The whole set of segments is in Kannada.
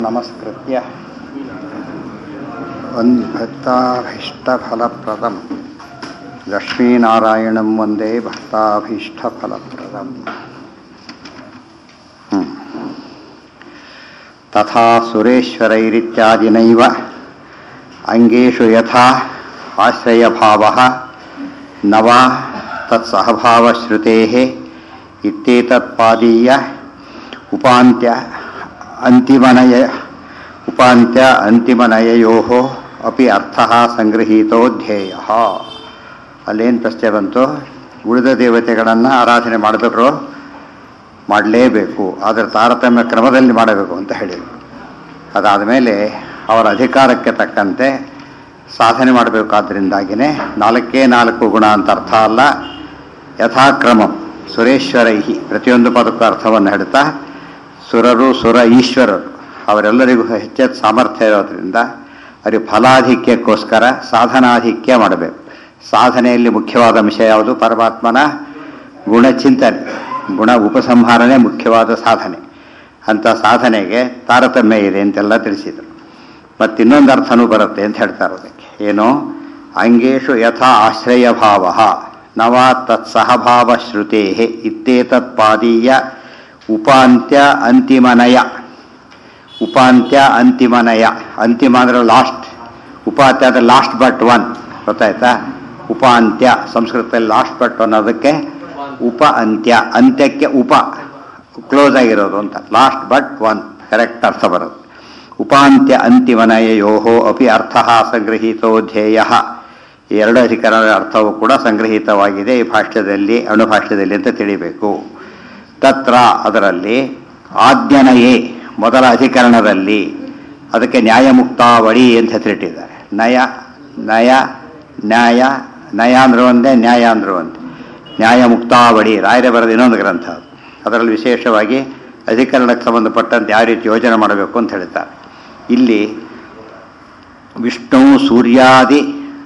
ನಮಸ್ಕೃತ್ಯ ಭಕ್ತಾಭೀಷ್ಟಫಲಪ್ರದಂ ಲಕ್ಷ್ಮೀನಾರಾಯಣಂ ವಂದೇ ಭಕ್ತಾಭೀಷ್ಟಫಲಪ್ರದಂ ಹ್ಮ್. ತಥಾ ಸುರೇಶ್ವರೈರಿತ್ಯಾದಿನೈವ ಅಂಗೇಷು ಯಥಾ ಆಶ್ರಯಭಾವಃ न वा तत्सहभावश्रुतेः इत्येतत्पादीय उपान्त्य अन्तिमनय उपान्त्य अन्तिमनययोः अपि ಅರ್ಥಃ ಸಂಗೃಹೀತೋ ಧ್ಯೇಯ ಅಲ್ಲೇನು ಪ್ರಶ್ನೆ ಬಂತು ಉಳಿದ ದೇವತೆಗಳನ್ನು ಆರಾಧನೆ ಮಾಡಿದ್ರು ಮಾಡಲೇಬೇಕು ಆದರೆ ತಾರತಮ್ಯ ಕ್ರಮದಲ್ಲಿ ಮಾಡಬೇಕು ಅಂತ ಹೇಳಿದರು ಅದಾದ ಮೇಲೆ ಅವರ ಅಧಿಕಾರಕ್ಕೆ ತಕ್ಕಂತೆ ಸಾಧನೆ ಮಾಡಬೇಕಾದ್ರಿಂದಾಗಿಯೇ ನಾಲ್ಕೇ ನಾಲ್ಕು ಗುಣ ಅಂತ ಅರ್ಥ ಅಲ್ಲ ಯಥಾಕ್ರಮ ಸುರೇಶ್ವರೈಹಿ ಪ್ರತಿಯೊಂದು ಪದಕ್ಕೂ ಅರ್ಥವನ್ನು ಹೇಳ್ತಾ ಸುರರು ಸುರ ಈಶ್ವರರು ಅವರೆಲ್ಲರಿಗೂ ಹೆಚ್ಚೆಚ್ಚು ಸಾಮರ್ಥ್ಯ ಇರೋದ್ರಿಂದ ಅವರಿಗೆ ಫಲಾಧಿಕ್ಯಕ್ಕೋಸ್ಕರ ಸಾಧನಾಧಿಕ್ಯ ಮಾಡಬೇಕು ಸಾಧನೆಯಲ್ಲಿ ಮುಖ್ಯವಾದ ಅಂಶ ಯಾವುದು ಪರಮಾತ್ಮನ ಗುಣಚಿಂತನೆ ಗುಣ ಉಪಸಂಹಾರನೇ ಮುಖ್ಯವಾದ ಸಾಧನೆ ಅಂಥ ಸಾಧನೆಗೆ ತಾರತಮ್ಯ ಇದೆ ಅಂತೆಲ್ಲ ತಿಳಿಸಿದರು ಮತ್ತು ಇನ್ನೊಂದು ಅರ್ಥನೂ ಬರುತ್ತೆ ಅಂತ ಹೇಳ್ತಾರೆ ಅದಕ್ಕೆ ಏನು ಅಂಗೇಶು ಯಥಾ ಆಶ್ರಯ ಭಾವ ನವ ತತ್ಸಹಭಾವ ಶ್ರುತೇ ಇತ್ತೇತತ್ ಪಾದೀಯ ಉಪಾಂತ್ಯ ಅಂತಿಮನಯ ಉಪಾಂತ್ಯ ಅಂತಿಮನಯ ಅಂತಿಮ ಅಂದ್ರೆ ಲಾಸ್ಟ್ ಉಪಾಂತ್ಯ ಅಂದ್ರೆ ಲಾಸ್ಟ್ ಬಟ್ ಒನ್ ಗೊತ್ತಾಯ್ತಾ ಉಪಾಂತ್ಯ ಸಂಸ್ಕೃತದಲ್ಲಿ ಲಾಸ್ಟ್ ಬಟ್ ಒನ್ ಅದಕ್ಕೆ ಉಪ ಅಂತ್ಯ ಅಂತ್ಯಕ್ಕೆ ಉಪ ಕ್ಲೋಸ್ ಆಗಿರೋದು ಅಂತ ಲಾಸ್ಟ್ ಬಟ್ ಒನ್ ಕರೆಕ್ಟ್ ಅರ್ಥ ಬರೋದು ಉಪಾಂತ್ಯ ಅಂತಿಮನಯೋ ಅಪಿ ಅರ್ಥ ಸಂಗೃಹೀತೋ ಧ್ಯೇಯ ಈ ಎರಡು ಅಧಿಕರಣದ ಅರ್ಥವು ಕೂಡ ಸಂಗ್ರಹಿತವಾಗಿದೆ ಈ ಭಾಷ್ಯದಲ್ಲಿ ಅಣುಭಾಷ್ಯದಲ್ಲಿ ಅಂತ ತಿಳಿಬೇಕು ತತ್ರ ಅದರಲ್ಲಿ ಆಜ್ಞನಯೇ ಮೊದಲ ಅಧಿಕರಣದಲ್ಲಿ ಅದಕ್ಕೆ ನ್ಯಾಯಮುಕ್ತಾವಳಿ ಅಂತ ಹೆಸರಿಟ್ಟಿದ್ದಾರೆ ನಯ ನಯ ನ್ಯಾಯ ನಯ ಅಂದ್ರೂ ಒಂದೇ ನ್ಯಾಯ ಅಂದ್ರೂ ಒಂದೇ ನ್ಯಾಯಮುಕ್ತಾವಳಿ ರಾಯರ ಬರೆದ ಇನ್ನೊಂದು ಗ್ರಂಥ ಅದು ಅದರಲ್ಲಿ ವಿಶೇಷವಾಗಿ ಅಧಿಕರಣಕ್ಕೆ ಸಂಬಂಧಪಟ್ಟಂತೆ ಯಾವ ರೀತಿ ಯೋಜನೆ ಮಾಡಬೇಕು ಅಂತ ಹೇಳ್ತಾರೆ ಇಲ್ಲಿ ವಿಷ್ಣು ಸೂರ್ಯಾದಿ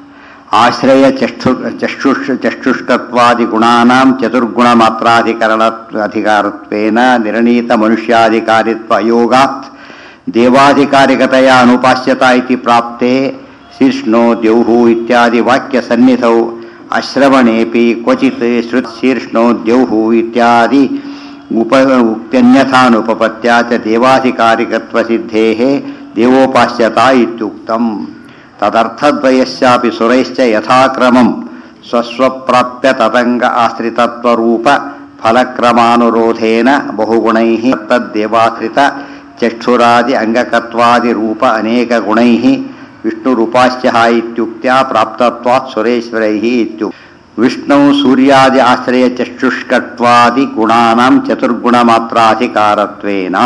ಆಶ್ರಯ ಚಕ್ಷು ಚಕ್ಷುಷ್ ಚಕ್ಷುಷ್ಟತ್ವಾದಿ ಗುಣಾನಾಂ ಚತುರ್ಗುಣ ಮಾತ್ರಾಧಿಕರಣ ಅಧಿಕಾರತ್ವೇನ ನಿರ್ಣೀತ ಮನುಷ್ಯಾಧಿಕಾರಿತ್ವ ಅಯೋಗಾತ್ ದೇವಾಧಿಕಾರಿಕತೆಯ ಅನುಪಾಸ್ಯತಾ ಇತಿ ಪ್ರಾಪ್ತೆ ಶೀರ್ಷ್ಣೋ ದ್ಯೌಹು ಇತ್ಯಾದಿ ವಾಕ್ಯ ಸನ್ನಿಧೌ ಅಶ್ರವಣೇಪಿ ಕ್ವಚಿತ್ ಶ್ರುತ್ ಶೀರ್ಷ್ಣೋ ದ್ಯೌಹು ಇತ್ಯಾದಿ ಉಪ ಉಕ್ತನ್ಯಥಾನುಪಪತ್ಯ ಚ ದೇವಾಧಿಕಾರಿಕತ್ವಸಿದ್ಧೇ ದೇವೋಪಾಸ್ಯತಾ ಇತ್ಯುಕ್ತಂ ತದರ್ಥದ್ವಯಸ್ಯಾಪಿ ಸುರೈಶ್ಚ ಯಥಾಕ್ರಮಂ ಸ್ವಸ್ವಪ್ರಾಪ್ಯ ತದಂಗ ಆಶ್ರಿತತ್ವರೂಪ ಫಲಕ್ರಮಾನುರೋಧೇನ ಬಹುಗುಣೈ ತದ್ದೇವಾಶ್ರಿತ ಚಕ್ಷುರಾದಿ ಅಂಗಕತ್ವಾದಿ ರೂಪ ಅನೇಕ ಗುಣೈ ವಿಷ್ಣುರುಪಾಸ್ಯ ಇತ್ಯುಕ್ತ್ಯ ಪ್ರಾಪ್ತತ್ವಾತ್ ಸುರೇಶ್ವರೈ ಇತ್ಯು ವಿಷ್ಣು ಸೂರ್ಯಾದಿ ಆಶ್ರಯ ಚಕ್ಷುಷ್ಕತ್ವಾದಿ ಗುಣಾನಾಂ ಚತುರ್ಗುಣ ಮಾತ್ರಾಧಿಕಾರತ್ವೇನ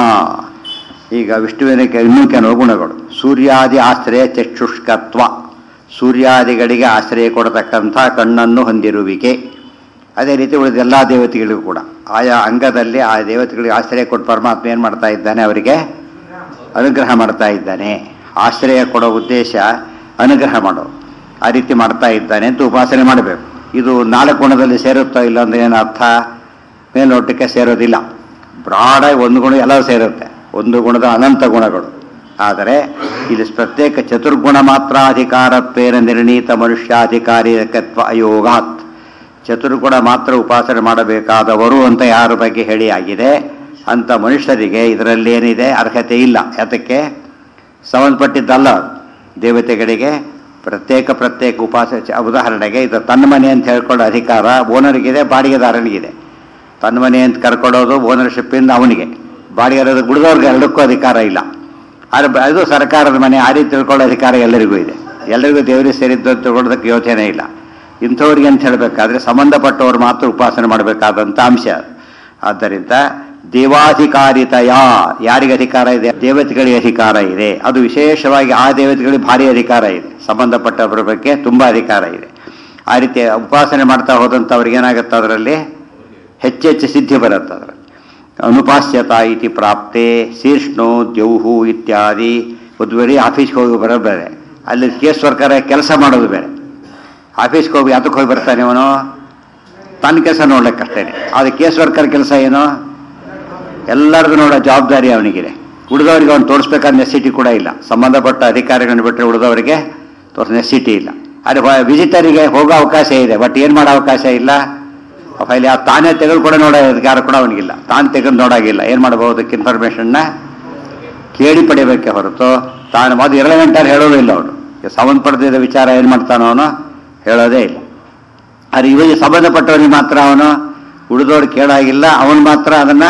ಈಗ ವಿಷ್ಣುವಿನ ಇನ್ನೂ ಕೆಲವು ಗುಣಗಳು ಸೂರ್ಯಾದಿ ಆಶ್ರಯ ಚಕ್ಷುಷ್ಕತ್ವ ಸೂರ್ಯಾದಿಗಳಿಗೆ ಆಶ್ರಯ ಕೊಡತಕ್ಕಂಥ ಕಣ್ಣನ್ನು ಹೊಂದಿರುವಿಕೆ ಅದೇ ರೀತಿ ಉಳಿದ ಎಲ್ಲ ದೇವತೆಗಳಿಗೂ ಕೂಡ ಆಯಾ ಅಂಗದಲ್ಲಿ ಆ ದೇವತೆಗಳಿಗೆ ಆಶ್ರಯ ಕೊಟ್ಟು ಪರಮಾತ್ಮ ಏನು ಮಾಡ್ತಾ ಇದ್ದಾನೆ ಅವರಿಗೆ ಅನುಗ್ರಹ ಮಾಡ್ತಾ ಇದ್ದಾನೆ ಆಶ್ರಯ ಕೊಡೋ ಉದ್ದೇಶ ಅನುಗ್ರಹ ಮಾಡೋ ಆ ರೀತಿ ಮಾಡ್ತಾ ಇದ್ದಾನೆ ಅಂತ ಉಪಾಸನೆ ಮಾಡಬೇಕು ಇದು ನಾಲ್ಕು ಗುಣದಲ್ಲಿ ಸೇರುತ್ತೋ ಇಲ್ಲ ಅಂದ್ರೆ ಏನು ಅರ್ಥ ಮೇಲ್ನೋಟಕ್ಕೆ ಸೇರೋದಿಲ್ಲ ಬ್ರಾಡಾಗಿ ಒಂದು ಗುಣ ಎಲ್ಲ ಸೇರುತ್ತೆ ಒಂದು ಗುಣದ ಅನಂತ ಗುಣಗಳು ಆದರೆ ಇಲ್ಲಿ ಪ್ರತ್ಯೇಕ ಚತುರ್ಗುಣ ಮಾತ್ರಾಧಿಕಾರತ್ವೇನ ನಿರ್ಣೀತ ಮನುಷ್ಯಾಧಿಕಾರಿಕತ್ವ ಅಯೋಗಾತ್ ಚತುರ್ಗುಣ ಮಾತ್ರ ಉಪಾಸನೆ ಮಾಡಬೇಕಾದವರು ಅಂತ ಯಾರ ಬಗ್ಗೆ ಹೇಳಿ ಆಗಿದೆ ಅಂತ ಮನುಷ್ಯರಿಗೆ ಇದರಲ್ಲಿ ಏನಿದೆ ಅರ್ಹತೆ ಇಲ್ಲ ಯಾತಕ್ಕೆ ಸಂಬಂಧಪಟ್ಟಿದ್ದಲ್ಲ ದೇವತೆಗಳಿಗೆ ಪ್ರತ್ಯೇಕ ಪ್ರತ್ಯೇಕ ಉಪಾಸ ಉದಾಹರಣೆಗೆ ಇದು ತನ್ನ ಮನೆ ಅಂತ ಹೇಳ್ಕೊಳ್ಳೋ ಅಧಿಕಾರ ಓನರ್ಗಿದೆ ಬಾಡಿಗೆದಾರನಿಗಿದೆ ತನ್ನ ಮನೆ ಅಂತ ಕರ್ಕೊಡೋದು ಓನರ್ಶಿಪ್ಪಿಂದ ಅವನಿಗೆ ಬಾಡಿಗೆ ಗುಡಿದವ್ರಿಗೆ ಎರಡಕ್ಕೂ ಅಧಿಕಾರ ಇಲ್ಲ ಆದರೆ ಅದು ಸರ್ಕಾರದ ಮನೆ ಆ ರೀತಿ ತಿಳ್ಕೊಳ್ಳೋ ಅಧಿಕಾರ ಎಲ್ಲರಿಗೂ ಇದೆ ಎಲ್ಲರಿಗೂ ದೇವರಿಗೆ ಸೇರಿದ್ದು ಅಂತ ತಿಳ್ಕೊಳ್ಳೋದಕ್ಕೆ ಯೋಚನೆ ಇಲ್ಲ ಇಂಥವ್ರಿಗೆ ಅಂತ ಹೇಳಬೇಕಾದ್ರೆ ಸಂಬಂಧಪಟ್ಟವರು ಮಾತ್ರ ಉಪಾಸನೆ ಮಾಡಬೇಕಾದಂಥ ಅಂಶ ಆದ್ದರಿಂದ ದೇವಾಧಿಕಾರಿತಯ ಯಾರಿಗೆ ಅಧಿಕಾರ ಇದೆ ದೇವತೆಗಳಿಗೆ ಅಧಿಕಾರ ಇದೆ ಅದು ವಿಶೇಷವಾಗಿ ಆ ದೇವತೆಗಳಿಗೆ ಭಾರಿ ಅಧಿಕಾರ ಇದೆ ಸಂಬಂಧಪಟ್ಟವರ ಬಗ್ಗೆ ತುಂಬ ಅಧಿಕಾರ ಇದೆ ಆ ರೀತಿ ಉಪಾಸನೆ ಮಾಡ್ತಾ ಹೋದಂಥವ್ರಿಗೆ ಏನಾಗುತ್ತೆ ಅದರಲ್ಲಿ ಹೆಚ್ಚೆಚ್ಚು ಸಿದ್ಧಿ ಬರುತ್ತೆ ಅದರಲ್ಲಿ ಅನುಪಾಸ್ಯತಾ ಇತಿ ಪ್ರಾಪ್ತೆ ಶೀರ್ಷ್ಣು ದ್ಯೌಹು ಇತ್ಯಾದಿ ಒಂದು ಬೇರೆ ಆಫೀಸ್ಗೆ ಹೋಗಿ ಬರೋದು ಬೇರೆ ಅಲ್ಲಿ ಕೇಸ್ ವರ್ಕರ ಕೆಲಸ ಮಾಡೋದು ಬೇರೆ ಆಫೀಸ್ಗೆ ಹೋಗಿ ಅದಕ್ಕೆ ಹೋಗಿ ಬರ್ತಾನೆ ಅವನು ತನ್ನ ಕೆಲಸ ನೋಡ್ಲಿಕ್ಕಷ್ಟೇ ಅದು ಕೇಸ್ ವರ್ಕರ್ ಕೆಲಸ ಏನು ಎಲ್ಲರದು ನೋಡೋ ಜವಾಬ್ದಾರಿ ಅವನಿಗಿದೆ ಉಳಿದವರಿಗೆ ಅವ್ನು ತೋರಿಸ್ಬೇಕಾದ ನೆಸಿಟಿ ಕೂಡ ಇಲ್ಲ ಸಂಬಂಧಪಟ್ಟ ಅಧಿಕಾರಿಗಳನ್ನು ಬಿಟ್ಟರೆ ಉಳಿದವರಿಗೆ ತೋರಿಸ ನೆಸಿಟಿ ಇಲ್ಲ ಆದರೆ ವಿಸಿಟರಿಗೆ ಹೋಗೋ ಅವಕಾಶ ಇದೆ ಬಟ್ ಏನು ಮಾಡೋ ಅವಕಾಶ ಇಲ್ಲ ಫೈಲ್ ಯಾವ ತಾನೇ ತೆಗೆದು ಕೂಡ ನೋಡೋ ಅಧಿಕಾರ ಕೂಡ ಅವನಿಗಿಲ್ಲ ತಾನು ತೆಗೆದು ನೋಡಾಗಿಲ್ಲ ಏನು ಮಾಡಬಹುದಕ್ಕೆ ಇನ್ಫಾರ್ಮೇಷನ್ನ ಕೇಳಿ ಪಡಿಬೇಕೆ ಹೊರತು ತಾನು ಅದು ಇರಲೆವೆಂಟ್ ಅಲ್ಲಿ ಹೇಳೋದು ಇಲ್ಲ ಅವನು ಸಂಬಂಧಪಡದಿದ್ದ ವಿಚಾರ ಏನು ಮಾಡ್ತಾನೋ ಅವನು ಹೇಳೋದೇ ಇಲ್ಲ ಆದರೆ ಇವರಿಗೆ ಸಂಬಂಧಪಟ್ಟವನಿಗೆ ಮಾತ್ರ ಅವನು ಉಳಿದವ್ರು ಕೇಳಾಗಿಲ್ಲ ಅವನು ಮಾತ್ರ ಅದನ್ನ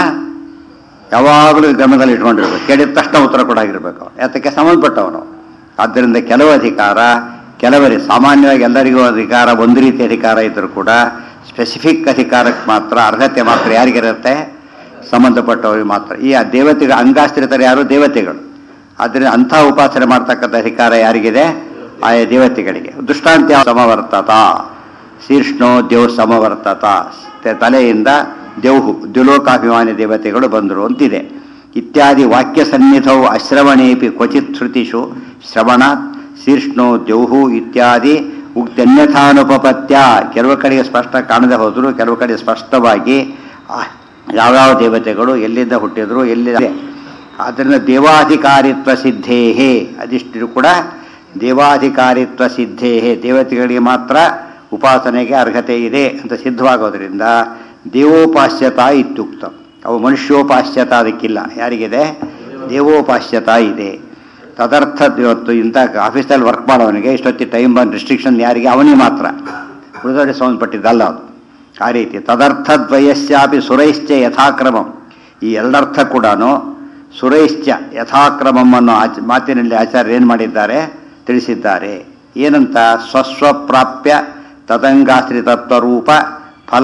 ಯಾವಾಗಲೂ ಗಮನದಲ್ಲಿ ಇಟ್ಕೊಂಡಿರ್ಬೇಕು ಕೇಳಿದ ತಕ್ಷಣ ಉತ್ತರ ಕೊಡಾಗಿರ್ಬೇಕು ಅವನು ಯಾತಕ್ಕೆ ಸಂಬಂಧಪಟ್ಟವನು ಆದ್ದರಿಂದ ಕೆಲವು ಅಧಿಕಾರ ಕೆಲವರಿಗೆ ಸಾಮಾನ್ಯವಾಗಿ ಎಲ್ಲರಿಗೂ ಅಧಿಕಾರ ಒಂದು ರೀತಿ ಅಧಿಕಾರ ಇದ್ದರೂ ಕೂಡ ಸ್ಪೆಸಿಫಿಕ್ ಅಧಿಕಾರಕ್ಕೆ ಮಾತ್ರ ಅರ್ಹತೆ ಮಾತ್ರ ಯಾರಿಗಿರುತ್ತೆ ಸಂಬಂಧಪಟ್ಟವರಿಗೆ ಮಾತ್ರ ಈ ಆ ದೇವತೆಗಳ ಅಂಗಾಶ್ರಿತರು ಯಾರು ದೇವತೆಗಳು ಆದ್ದರಿಂದ ಅಂಥ ಉಪಾಸನೆ ಮಾಡ್ತಕ್ಕಂಥ ಅಧಿಕಾರ ಯಾರಿಗಿದೆ ಆಯಾ ದೇವತೆಗಳಿಗೆ ದೃಷ್ಟಾಂತ ಯಾವ ಸಮವರ್ತತ ಶೀರ್ಷ್ಣೋ ದೇವ್ ಸಮವರ್ತತ ತೆ- ತಲೆಯಿಂದ ದೇವ್ಹು ದ್ಯುಲೋಕಾಭಿಮಾನಿ ದೇವತೆಗಳು ಬಂದರು ಅಂತಿದೆ ಇತ್ಯಾದಿ ವಾಕ್ಯ ಸನ್ನಿಧವು ಅಶ್ರವಣೇಪಿ ಕ್ವಚಿತ್ ಶ್ರುತಿಷು ಶ್ರವಣ ಶೀರ್ಷ್ಣೋ ದೇವ್ಹು ಇತ್ಯಾದಿ ಉಕ್ತನ್ಯಥಾನುಪಪತ್ಯ ಕೆಲವು ಕಡೆಗೆ ಸ್ಪಷ್ಟ ಕಾಣದೆ ಹೋದರು ಕೆಲವು ಕಡೆ ಸ್ಪಷ್ಟವಾಗಿ ಆ, ಯಾವ್ಯಾವ ದೇವತೆಗಳು ಎಲ್ಲಿಂದ ಹುಟ್ಟಿದ್ರು ಎಲ್ಲಿ ಆದ್ದರಿಂದ ದೇವಾಧಿಕಾರಿತ್ವ ಸಿದ್ಧೇಹೇ ಅದಿಷ್ಟು ಕೂಡ ದೇವಾಧಿಕಾರಿತ್ವ ಸಿದ್ಧೇಹೇ ದೇವತೆಗಳಿಗೆ ಮಾತ್ರ ಉಪಾಸನೆಗೆ ಅರ್ಹತೆ ಇದೆ ಅಂತ ಸಿದ್ಧವಾಗೋದ್ರಿಂದ ದೇವೋಪಾಸ್ಯತಾ ಇತ್ಯುಕ್ತ ಅವು ಮನುಷ್ಯೋಪಾಸ್ಯತ ಅದಕ್ಕಿಲ್ಲ ಯಾರಿಗಿದೆ ದೇವೋಪಾಸ್ಯತಾ ಇದೆ ತದರ್ಥ ಇವತ್ತು ಇಂಥ ಆಫೀಸಲ್ಲಿ ವರ್ಕ್ ಮಾಡೋವನಿಗೆ ಇಷ್ಟೊತ್ತಿ ಟೈಮ್ ಬಂದು ರಿಸ್ಟ್ರಿಕ್ಷನ್ ಯಾರಿಗೆ ಅವನಿಗೆ ಮಾತ್ರ ಉಳಿದವರಿಗೆ ಸಂಬಂಧಪಟ್ಟಿದ್ದಲ್ಲ ಅದು ಆ ರೀತಿ ತದರ್ಥದ್ವಯಸ್ಯಾಪಿ ಸುರೈಶ್ಚ ಯಥಾಕ್ರಮಂ ಈ ಎರಡರ್ಥ ಕೂಡ ಸುರೈಶ್ಚ ಯಥಾಕ್ರಮಂ ಅನ್ನೋ ಆಚ ಮಾತಿನಲ್ಲಿ ಆಚಾರ್ಯ ಏನು ಮಾಡಿದ್ದಾರೆ ತಿಳಿಸಿದ್ದಾರೆ ಏನಂತ ಸ್ವಸ್ವಪ್ರಾಪ್ಯ ತದಂಗಾಶ್ರಿತತ್ವರೂಪ ಫಲ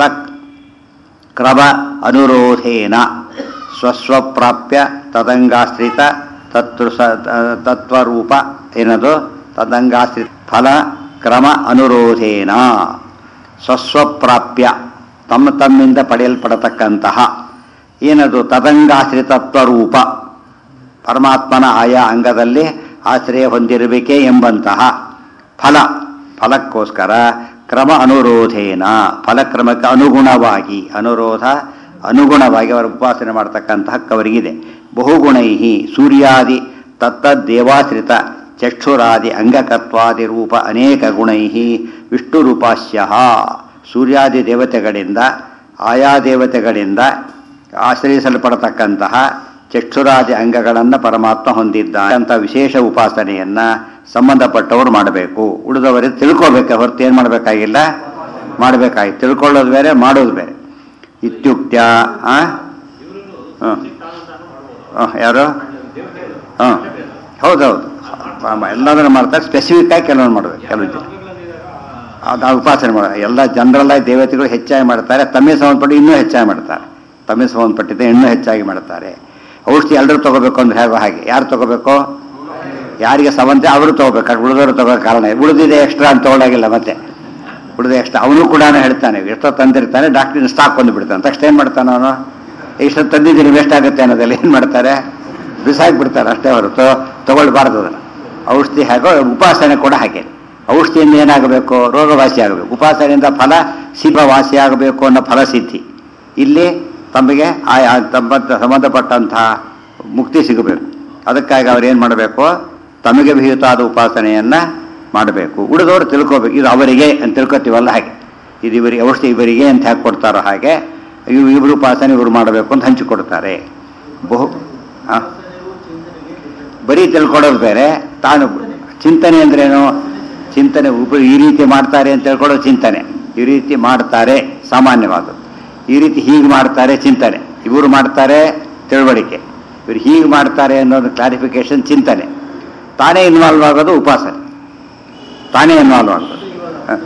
ಕ್ರಮ ಅನುರೋಧೇನ ಸ್ವಸ್ವಪ್ರಾಪ್ಯ ತದಂಗಾಶ್ರಿತ ತತ್ವ ತತ್ವರೂಪ ಏನದು ತದಂಗಾಶ್ರಿತ ಫಲ ಕ್ರಮ ಅನುರೋಧೇನ ಸ್ವಸ್ವಪ್ರಾಪ್ಯ ತಮ್ಮ ತಮ್ಮಿಂದ ಪಡೆಯಲ್ಪಡತಕ್ಕಂತಹ ಏನದು ತದಂಗಾಶ್ರಿತತ್ವ ರೂಪ ಪರಮಾತ್ಮನ ಆಯಾ ಅಂಗದಲ್ಲಿ ಆಶ್ರಯ ಹೊಂದಿರಬೇಕೇ ಎಂಬಂತಹ ಫಲ ಫಲಕ್ಕೋಸ್ಕರ ಕ್ರಮ ಅನುರೋಧೇನ ಫಲಕ್ರಮಕ್ಕೆ ಅನುಗುಣವಾಗಿ ಅನುರೋಧ ಅನುಗುಣವಾಗಿ ಅವರು ಉಪಾಸನೆ ಮಾಡ್ತಕ್ಕಂಥ ಹಕ್ಕವರಿಗಿದೆ ಬಹುಗುಣೈ ಸೂರ್ಯಾದಿ ತತ್ತದ್ದೇವಾಶ್ರಿತ ಚಕ್ಷುರಾದಿ ಅಂಗಕತ್ವಾದಿ ರೂಪ ಅನೇಕ ಗುಣೈ ವಿಷ್ಣುರೂಪಾಸ್ಯ ಸೂರ್ಯಾದಿ ದೇವತೆಗಳಿಂದ ಆಯಾ ದೇವತೆಗಳಿಂದ ಆಶ್ರಯಿಸಲ್ಪಡತಕ್ಕಂತಹ ಚಕ್ಷುರಾದಿ ಅಂಗಗಳನ್ನು ಪರಮಾತ್ಮ ಹೊಂದಿದ್ದಾನೆ ಅಂತ ವಿಶೇಷ ಉಪಾಸನೆಯನ್ನ ಸಂಬಂಧಪಟ್ಟವರು ಮಾಡಬೇಕು ಉಳಿದವರಿಗೆ ತಿಳ್ಕೋಬೇಕು ಹೊರತು ಏನು ಮಾಡಬೇಕಾಗಿಲ್ಲ ಮಾಡಬೇಕಾಗಿ ತಿಳ್ಕೊಳ್ಳೋದು ಬೇರೆ ಮಾಡೋದು ಬೇರೆ ಇತ್ಯುಕ್ತ ಆ? ಹ್ಮ್. ಹ್ಮ್, ಯಾರು ಹಾಂ ಹೌದೌದು ಎಲ್ಲದನ್ನು ಮಾಡ್ತಾರೆ ಸ್ಪೆಸಿಫಿಕ್ ಆಗಿ ಕೆಲವೊಂದು ಮಾಡಬೇಕು ಕೆಲವು ಜನ ಅದು ಉಪಾಸನೆ ಮಾಡ ಎಲ್ಲ ಜನರಲ್ಲಾಗಿ ದೇವತೆಗಳು ಹೆಚ್ಚಾಗಿ ಮಾಡ್ತಾರೆ ತಮ್ಮಿಗೆ ಸಂಬಂಧಪಟ್ಟು ಇನ್ನೂ ಹೆಚ್ಚಾಗಿ ಮಾಡ್ತಾರೆ ತಮ್ಮಿಗೆ ಸಂಬಂಧಪಟ್ಟಿದ್ದೆ ಇನ್ನೂ ಹೆಚ್ಚಾಗಿ ಮಾಡ್ತಾರೆ ಔಷಧಿ ಎಲ್ಲರೂ ತಗೋಬೇಕು ಅಂದ್ರೆ ಹೇಗೋ ಹಾಗೆ ಯಾರು ತಗೋಬೇಕು ಯಾರಿಗೆ ಸಂಬಂಧ ಅವರು ತಗೋಬೇಕು ಉಳಿದವರು ತಗೋ ಕಾರಣ ಉಳಿದಿದೆ ಎಕ್ಸ್ಟ್ರಾ ಅಂತ ತಗೊಳ್ಳಾಗಿಲ್ಲ ಮತ್ತೆ ಉಳಿದ ಎಕ್ಸ್ಟ್ರಾ ಅವನು ಕೂಡ ಹೇಳ್ತಾನೆ ಎಷ್ಟೋ ತಂದಿರ್ತಾನೆ ಡಾಕ್ಟ್ರಿನ ಸ್ಟಾಕ್ ಬಂದು ಬಿಡ್ತಾನೆ ತಕ್ಷಣ ಏನು ಮಾಡ್ತಾನೆ ಅವನು ಇಷ್ಟು ತಂದಿದ್ದೀನಿ ವೇಸ್ಟ್ ಆಗುತ್ತೆ ಅನ್ನೋದೆಲ್ಲ ಏನು ಮಾಡ್ತಾರೆ ಬಿಸಾಕಿ ಬಿಡ್ತಾರೆ ಅಷ್ಟೇ ಹೊರತು ತಗೊಳ್ಬಾರ್ದು ಅದನ್ನು ಔಷಧಿ ಹಾಗೋ ಉಪಾಸನೆ ಕೂಡ ಹಾಗೆ ಔಷಧಿಯಿಂದ ಏನಾಗಬೇಕು ರೋಗವಾಸಿ ಆಗಬೇಕು ಉಪಾಸನೆಯಿಂದ ಫಲ ಸಿಭ ವಾಸಿ ಆಗಬೇಕು ಅನ್ನೋ ಫಲಸಿದ್ಧಿ ಇಲ್ಲಿ ತಮಗೆ ಆ ಸಂಬಂಧ ಸಂಬಂಧಪಟ್ಟಂತಹ ಮುಕ್ತಿ ಸಿಗಬೇಕು ಅದಕ್ಕಾಗಿ ಅವ್ರು ಏನು ಮಾಡಬೇಕು ತಮಗೆ ವಿಹಿತಾದ ಉಪಾಸನೆಯನ್ನ ಮಾಡಬೇಕು ಉಳಿದವರು ತಿಳ್ಕೋಬೇಕು ಇದು ಅವರಿಗೆ ಅಂತ ತಿಳ್ಕೊತೀವಲ್ಲ ಹಾಗೆ ಇದು ಇವರಿಗೆ ಔಷಧಿ ಇವರಿಗೆ ಅಂತ ಹಾಕಿ ಕೊಡ್ತಾರೋ ಹಾಗೆ ಇವು ಇವರು ಉಪಾಸನೆ ಇವರು ಮಾಡಬೇಕು ಅಂತ ಹಂಚಿಕೊಡ್ತಾರೆ ಬಹು ಆ? ಬರೀ ತಿಳ್ಕೊಡೋದು ಬೇರೆ ತಾನು ಚಿಂತನೆ ಅಂದ್ರೇನು ಚಿಂತನೆ ಒಬ್ಬರು ಈ ರೀತಿ ಮಾಡ್ತಾರೆ ಅಂತ ತಿಳ್ಕೊಳ್ಳೋದು ಚಿಂತನೆ ಈ ರೀತಿ ಮಾಡ್ತಾರೆ ಸಾಮಾನ್ಯವಾದ ಈ ರೀತಿ ಹೀಗೆ ಮಾಡ್ತಾರೆ ಚಿಂತನೆ ಇವರು ಮಾಡ್ತಾರೆ ತಿಳುವಳಿಕೆ ಇವರು ಹೀಗೆ ಮಾಡ್ತಾರೆ ಅನ್ನೋದು ಕ್ಲಾರಿಫಿಕೇಶನ್ ಚಿಂತನೆ ತಾನೇ ಇನ್ವಾಲ್ವ್ ಆಗೋದು ಉಪಾಸನೆ ತಾನೇ ಇನ್ವಾಲ್ವ್ ಆಗೋದು ಹ.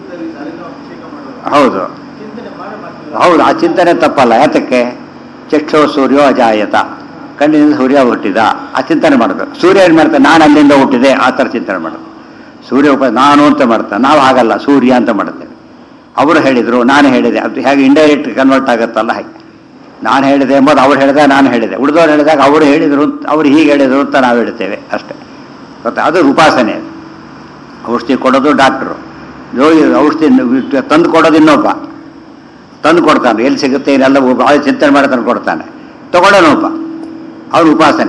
ಹೌದು ಹೌದು ಆ ಚಿಂತನೆ ತಪ್ಪಲ್ಲ ಯಾತಕ್ಕೆ ಚಕ್ಷೋ ಸೂರ್ಯೋ ಅಜಾಯತ ಕಣ್ಣಿನಿಂದ ಸೂರ್ಯ ಹುಟ್ಟಿದ ಆ ಚಿಂತನೆ ಮಾಡಬೇಕು ಸೂರ್ಯ ಏನು ಮಾಡ್ತಾನೆ ನಾನು ಅಲ್ಲಿಂದ ಹುಟ್ಟಿದೆ ಆ ಥರ ಚಿಂತನೆ ಮಾಡೋದು ಸೂರ್ಯ ಉಪ ನಾನು ಅಂತ ಮಾಡ್ತಾನೆ ನಾವು ಹಾಗಲ್ಲ ಸೂರ್ಯ ಅಂತ ಮಾಡ್ತೇವೆ ಅವರು ಹೇಳಿದರು ನಾನು ಹೇಳಿದೆ ಅದು ಹೇಗೆ ಇಂಡೈರೆಕ್ಟ್ ಕನ್ವರ್ಟ್ ಆಗುತ್ತಲ್ಲ ಹಾಗೆ ನಾನು ಹೇಳಿದೆ ಎಂಬುದು ಅವ್ರು ಹೇಳಿದಾಗ ನಾನು ಹೇಳಿದೆ ಉಳಿದವ್ರು ಹೇಳಿದಾಗ ಅವರು ಹೇಳಿದರು ಅಂತ- ಅವ್ರು ಹೀಗೆ ಹೇಳಿದರು ಅಂತ ನಾವು ಹೇಳ್ತೇವೆ ಅಷ್ಟೇ ಗೊತ್ತಾ ಅದು ಉಪಾಸನೆ ಅದು ಔಷಧಿ ಕೊಡೋದು ಡಾಕ್ಟ್ರು ರೋಗಿ ಔಷಧಿ ತಂದು ಕೊಡೋದು ಇನ್ನೊಬ್ಬ ತಂದು ಕೊಡ್ತಾನೆ ಎಲ್ಲಿ ಸಿಗುತ್ತೆ ಏನೆಲ್ಲ ಒಬ್ಬ ಆಳು ಚಿಂತನೆ ಮಾಡಿ ತಂದು ಕೊಡ್ತಾನೆ ತಗೊಳ್ಳೋನು ಒಬ್ಬ ಅವ್ರ ಉಪಾಸನೆ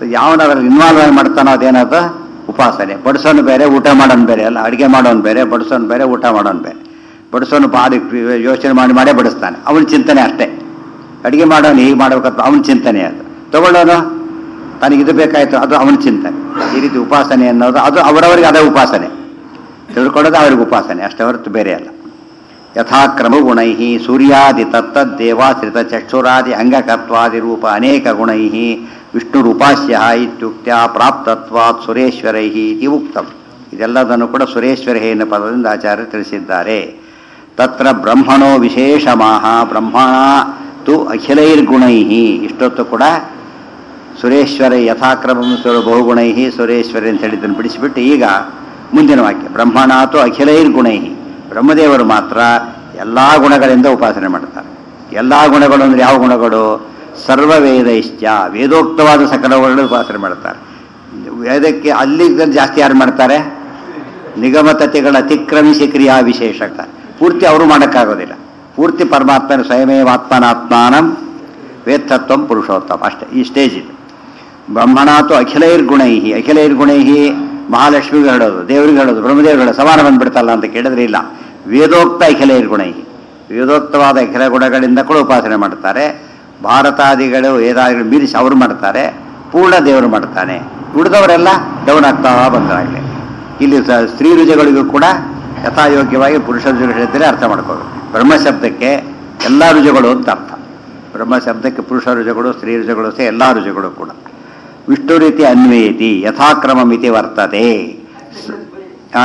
ಯಾವನ ಅದ್ರಲ್ಲಿ ಇನ್ವಾಲ್ವ್ ಆಗಿ ಮಾಡ್ತಾನೋ ಅದೇನದು ಉಪಾಸನೆ ಬಡಿಸೋನು ಬೇರೆ ಊಟ ಮಾಡೋನು ಬೇರೆ ಅಲ್ಲ ಅಡುಗೆ ಮಾಡೋನು ಬೇರೆ ಬಡಿಸೋನು ಬೇರೆ ಊಟ ಮಾಡೋನು ಬೇರೆ ಬಡಿಸೋನು ಬಾಡಿ ಯೋಚನೆ ಮಾಡಿ ಮಾಡೇ ಬಡಿಸ್ತಾನೆ ಅವನ ಚಿಂತನೆ ಅಷ್ಟೇ ಅಡುಗೆ ಮಾಡೋನು ಹೀಗೆ ಮಾಡ್ಬೇಕಂತ ಅವನ ಚಿಂತನೆ ಅದು ತಗೊಳ್ಳೋನು ತನಗೆ ಇದು ಬೇಕಾಯ್ತು ಅದು ಅವನ ಚಿಂತನೆ ಈ ರೀತಿ ಉಪಾಸನೆ ಅನ್ನೋದು ಅದು ಅವರವರಿಗೆ ಅದೇ ಉಪಾಸನೆ ತಿಳ್ಕೊಳ್ಳೋದು ಅವ್ರಿಗೆ ಉಪಾಸನೆ ಅಷ್ಟೇ ಹೊರತು ಬೇರೆ ಅಲ್ಲ ಯಥಾಕ್ರಮ ಗುಣೈ ಸೂರ್ಯಾದಿ ತತ್ತದ್ದೇವಾಶ್ರಿತ ಚಕ್ಷುರಾದಿ ಅಂಗಕತ್ವಾದಿ ರೂಪ ಅನೇಕ ಗುಣೈ ವಿಷ್ಣುರುಪಾಸ್ಯ ಇತ್ಯುಕ್ತ್ಯ ಪ್ರಾಪ್ತತ್ವಾತ್ ಸುರೇಶ್ವರೈ ಇತಿ ಉಕ್ತಂ ಇದೆಲ್ಲದನ್ನು ಕೂಡ ಸುರೇಶ್ವರ ಎನ್ನುವ ಪದದಿಂದ ಆಚಾರ್ಯ ತಿಳಿಸಿದ್ದಾರೆ ತತ್ರ ಬ್ರಹ್ಮಣೋ ವಿಶೇಷಮಾಹ ಬ್ರಹ್ಮಣ ತು ಅಖಿಲೈರ್ಗುಣೈ ಇಷ್ಟೊತ್ತು ಕೂಡ ಸುರೇಶ್ವರ ಯಥಾಕ್ರಮ ಬಹುಗುಣೈ ಸುರೇಶ್ವರ ಅಂತ ಹೇಳಿದ್ದನ್ನು ಬಿಡಿಸಿಬಿಟ್ಟು ಈಗ ಮುಂದಿನ ವಾಕ್ಯ ಬ್ರಹ್ಮಣಾತು ಅಖಿಲೈರ್ಗುಣೈ ಬ್ರಹ್ಮದೇವರು ಮಾತ್ರ ಎಲ್ಲ ಗುಣಗಳಿಂದ ಉಪಾಸನೆ ಮಾಡ್ತಾರೆ ಎಲ್ಲ ಗುಣಗಳು ಅಂದರೆ ಯಾವ ಗುಣಗಳು ಸರ್ವ ವೇದೈಶ್ಚ ವೇದೋಕ್ತವಾದ ಸಕಲಗಳನ್ನು ಉಪಾಸನೆ ಮಾಡ್ತಾರೆ ವೇದಕ್ಕೆ ಅಲ್ಲಿ ಜಾಸ್ತಿ ಯಾರು ಮಾಡ್ತಾರೆ ನಿಗಮತತೆಗಳ ಅತಿಕ್ರಮಿಸಿ ಕ್ರಿಯಾ ವಿಶೇಷ ಪೂರ್ತಿ ಅವರು ಮಾಡೋಕ್ಕಾಗೋದಿಲ್ಲ ಪೂರ್ತಿ ಪರಮಾತ್ಮನ ಸ್ವಯಮೇವಾತ್ಮನಾತ್ಮಾನಂ ವೇತ್ತತ್ವಂ ಪುರುಷೋತ್ತಮ ಅಷ್ಟೇ ಈ ಸ್ಟೇಜ್ ಇದು ಬ್ರಹ್ಮಣಾತು ಅಖಿಲೈರ್ಗುಣೈ ಅಖಿಲೈರ್ಗುಣೈ ಮಹಾಲಕ್ಷ್ಮಿಗೆ ಹೇಳೋದು ದೇವರಿಗೆ ಹೇಳೋದು ಬ್ರಹ್ಮದೇವರು ಹೇಳೋದು ಸಮಾನ ಬಂದ್ಬಿಡ್ತಲ್ಲ ಅಂತ ಕೇಳಿದ್ರೆ ಇಲ್ಲ ವೇದೋಕ್ತ ಅಖಿಲೈರ್ಗುಣೈ ವೇದೋಕ್ತವಾದ ಅಖಿಲ ಗುಣಗಳಿಂದ ಕೂಡ ಉಪಾಸನೆ ಮಾಡ್ತಾರೆ ಭಾರತಾದಿಗಳು ವೇದಾದಿಗಳು ಮೀರಿಸಿ ಅವರು ಮಾಡ್ತಾರೆ ಪೂರ್ಣ ದೇವರು ಮಾಡ್ತಾನೆ ಉಳಿದವರೆಲ್ಲ ಡೌನ್ ಆಗ್ತಾ ಬಂದರಾಗಲಿ ಇಲ್ಲಿ ಸ- ಸ್ತ್ರೀ ರುಜಗಳಿಗೂ ಕೂಡ ಯಥಾಯೋಗ್ಯವಾಗಿ ಪುರುಷ ರುಜಗಳಿದ್ದರೆ ಅರ್ಥ ಮಾಡ್ಕೋಬೇಕು ಬ್ರಹ್ಮ ಶಬ್ದಕ್ಕೆ ಎಲ್ಲ ರುಜಗಳು ಅಂತ ಅರ್ಥ ಬ್ರಹ್ಮ ಶಬ್ದಕ್ಕೆ ಪುರುಷ ರುಜಗಳು ಸ್ತ್ರೀ ರುಜಗಳು ಸಹ ಎಲ್ಲ ರುಜಗಳು ಕೂಡ ವಿಷ್ಣು ರೀತಿ ಅನ್ವಯತಿ ಯಥಾಕ್ರಮ ಮಿತಿ ವರ್ತತೆ ಸ- ಆ?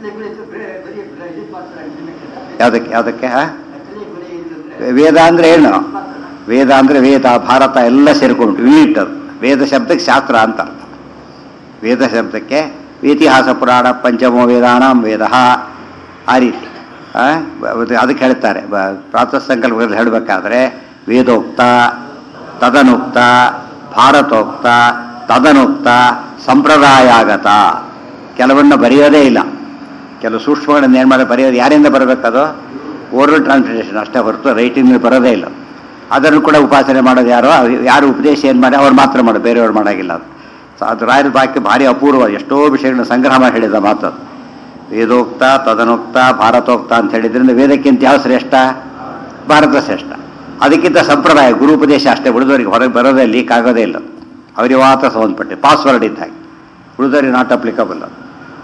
ಯಾವುದಕ್ಕೆ ಯಾವುದಕ್ಕೆ ಆ? ವೇದ ಅಂದ್ರೆ ಏನು ವೇದ ಅಂದ್ರೆ ವೇದ ಭಾರತ ಎಲ್ಲ ಸೇರ್ಕೊಂಡು ಯೂನಿಟ್ ಅದು ವೇದ ಶಬ್ದಕ್ಕೆ ಶಾಸ್ತ್ರ ಅಂತ ಅರ್ಥ ವೇದ ಶಬ್ದಕ್ಕೆ ಇತಿಹಾಸ ಪುರಾಣ ಪಂಚಮೋ ವೇದಾನಾಂ ವೇದ ಆ ರೀತಿ ಆ? ಅದು- ಅದಕ್ಕೆ ಹೇಳ್ತಾರೆ ಬ- ಪ್ರಾತಃ ಸಂಕಲ್ಪದಲ್ಲಿ ಹೇಳಬೇಕಾದ್ರೆ ವೇದೋಕ್ತ ತದನುಕ್ತ ಭಾರತೋಕ್ತ ತದನುಕ್ತ ಸಂಪ್ರದಾಯಾಗತ ಕೆಲವನ್ನ ಬರೆಯೋದೇ ಇಲ್ಲ ಕೆಲವು ಸೂಕ್ಷ್ಮಗಳನ್ನು ಏನು ಮಾಡಿ ಬರೆಯೋದು ಯಾರಿಂದ ಬರಬೇಕದು ಓರಲ್ ಟ್ರಾನ್ಸ್ಲೇಷನ್ ಅಷ್ಟೇ ಹೊರತು ರೈಟಿಂಗ್ ಬರೋದೇ ಇಲ್ಲ ಅದನ್ನು ಕೂಡ ಉಪಾಸನೆ ಮಾಡೋದು ಯಾರೋ ಅವ್ರು ಯಾರು ಉಪದೇಶ ಏನು ಮಾಡಿ ಅವ್ರು ಮಾತ್ರ ಮಾಡೋದು ಬೇರೆಯವ್ರು ಮಾಡೋಂಗಿಲ್ಲ ಅದು ಸೊ ಅದು ರಾಯರ ವಾಕ್ಯ ಭಾರಿ ಅಪೂರ್ವ ಎಷ್ಟೋ ವಿಷಯಗಳನ್ನ ಸಂಗ್ರಹ ಮಾಡಿ ಹೇಳಿದ ಮಾತು ಅದು. ವೇದೋಕ್ತ ತದನೋಕ್ತ ಭಾರತೋಕ್ತ ಅಂತ ಹೇಳಿದ್ರಿಂದ ವೇದಕ್ಕಿಂತ ಯಾವ ಶ್ರೇಷ್ಠ ಭಾರತ ಶ್ರೇಷ್ಠ ಅದಕ್ಕಿಂತ ಸಂಪ್ರದಾಯ ಗುರು ಉಪದೇಶ ಅಷ್ಟೇ ಉಳಿದವರಿಗೆ ಹೊರಗೆ ಬರೋದೇ ಲೀಕ್ ಆಗೋದೇ ಇಲ್ಲ ಅವರಿಗೆ ಮಾತ್ರ ಸಂಬಂಧಪಟ್ಟೆ ಪಾಸ್ವರ್ಡ್ ಇದ್ದ ಹಾಗೆ ಉಳಿದವರಿಗೆ ನಾಟ್ ಅಪ್ಲಿಕಬಲ್ ಅದು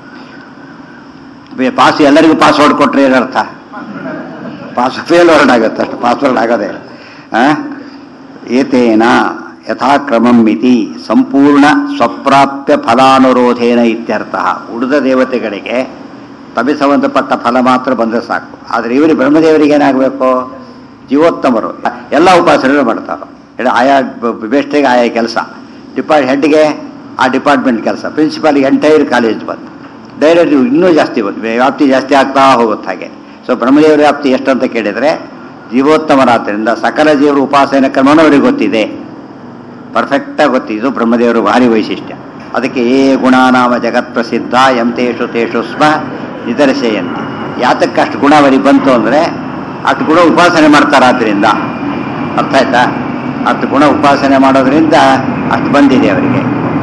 ಬೇ- ಪಾಸ್ ಎಲ್ಲರಿಗೂ ಪಾಸ್ವರ್ಡ್ ಕೊಟ್ಟರೆ ಏನರ್ಥ ಪಾಸ್ ಫೇಲ್ ವರ್ಡ್ ಆಗುತ್ತೆ ಅಷ್ಟು ಪಾಸ್ವರ್ಡ್ ಆಗೋದೇ ಇಲ್ಲ ಆ? ಏತೇನ ಯಥಾಕ್ರಮಂ ಮಿತಿ ಸಂಪೂರ್ಣ ಸ್ವಪ್ರಾಪ್ಯ ಫಲಾನುರೋಧೇನ ಇತ್ಯರ್ಥ ಉಳಿದ ದೇವತೆಗಳಿಗೆ ತಮಗೆ ಸಂಬಂಧಪಟ್ಟ ಫಲ ಮಾತ್ರ ಬಂದರೆ ಸಾಕು ಆದರೆ ಇವರಿಗೆ ಬ್ರಹ್ಮದೇವರಿಗೆ ಏನಾಗಬೇಕು ಜೀವೋತ್ತಮರು ಎಲ್ಲ ಉಪಾಸನೆಗಳು ಮಾಡ್ತಾರೆ ಹೇಳಿ ಆಯಾ ಬೆಸ್ಟಿಗೆ ಆಯಾ ಕೆಲಸ ಡಿಪಾರ್ಟ್ ಹೆಡ್ಗೆ ಆ ಡಿಪಾರ್ಟ್ಮೆಂಟ್ ಕೆಲಸ ಪ್ರಿನ್ಸಿಪಾಲ್ಗೆ ಎಂಟೈರ್ ಕಾಲೇಜ್ ಬಂತು ಡೈರೆಕ್ಟ್ ಇನ್ನೂ ಜಾಸ್ತಿ ಬಂತು ವ್ಯಾಪ್ತಿ ಜಾಸ್ತಿ ಆಗ್ತಾ ಹೋಗುತ್ತೆ ಹಾಗೆ ಸೊ ಬ್ರಹ್ಮದೇವರ ವ್ಯಾಪ್ತಿ ಎಷ್ಟು ಅಂತ ಕೇಳಿದರೆ ಜೀವೋತ್ತಮರಾದ್ದರಿಂದ ಸಕಲ ಜೀವರ ಉಪಾಸನೆ ಕ್ರಮನೂ ಅವರಿಗೆ ಗೊತ್ತಿದೆ ಪರ್ಫೆಕ್ಟಾಗಿ ಗೊತ್ತಿದೆ ಇದು ಬ್ರಹ್ಮದೇವರು ಭಾರಿ ವೈಶಿಷ್ಟ್ಯ ಅದಕ್ಕೆ ಏ ಗುಣಾನಾಮ ಜಗತ್ ಪ್ರಸಿದ್ಧ ಎಂ ತೇಷು ತೇಷು ಸ್ಮ ನಿದರ್ಶೆಯಂತಿ ಯಾತಕ್ಕೆ ಅಷ್ಟು ಗುಣ ಅವರಿಗೆ ಬಂತು ಅಂದರೆ ಅಷ್ಟು ಗುಣ ಉಪಾಸನೆ ಮಾಡ್ತಾರಾದ್ರಿಂದ ಅರ್ಥ ಆಯ್ತಾ ಅಷ್ಟು ಗುಣ ಉಪಾಸನೆ ಮಾಡೋದ್ರಿಂದ ಅಷ್ಟು ಬಂದಿದೆ ಅವರಿಗೆ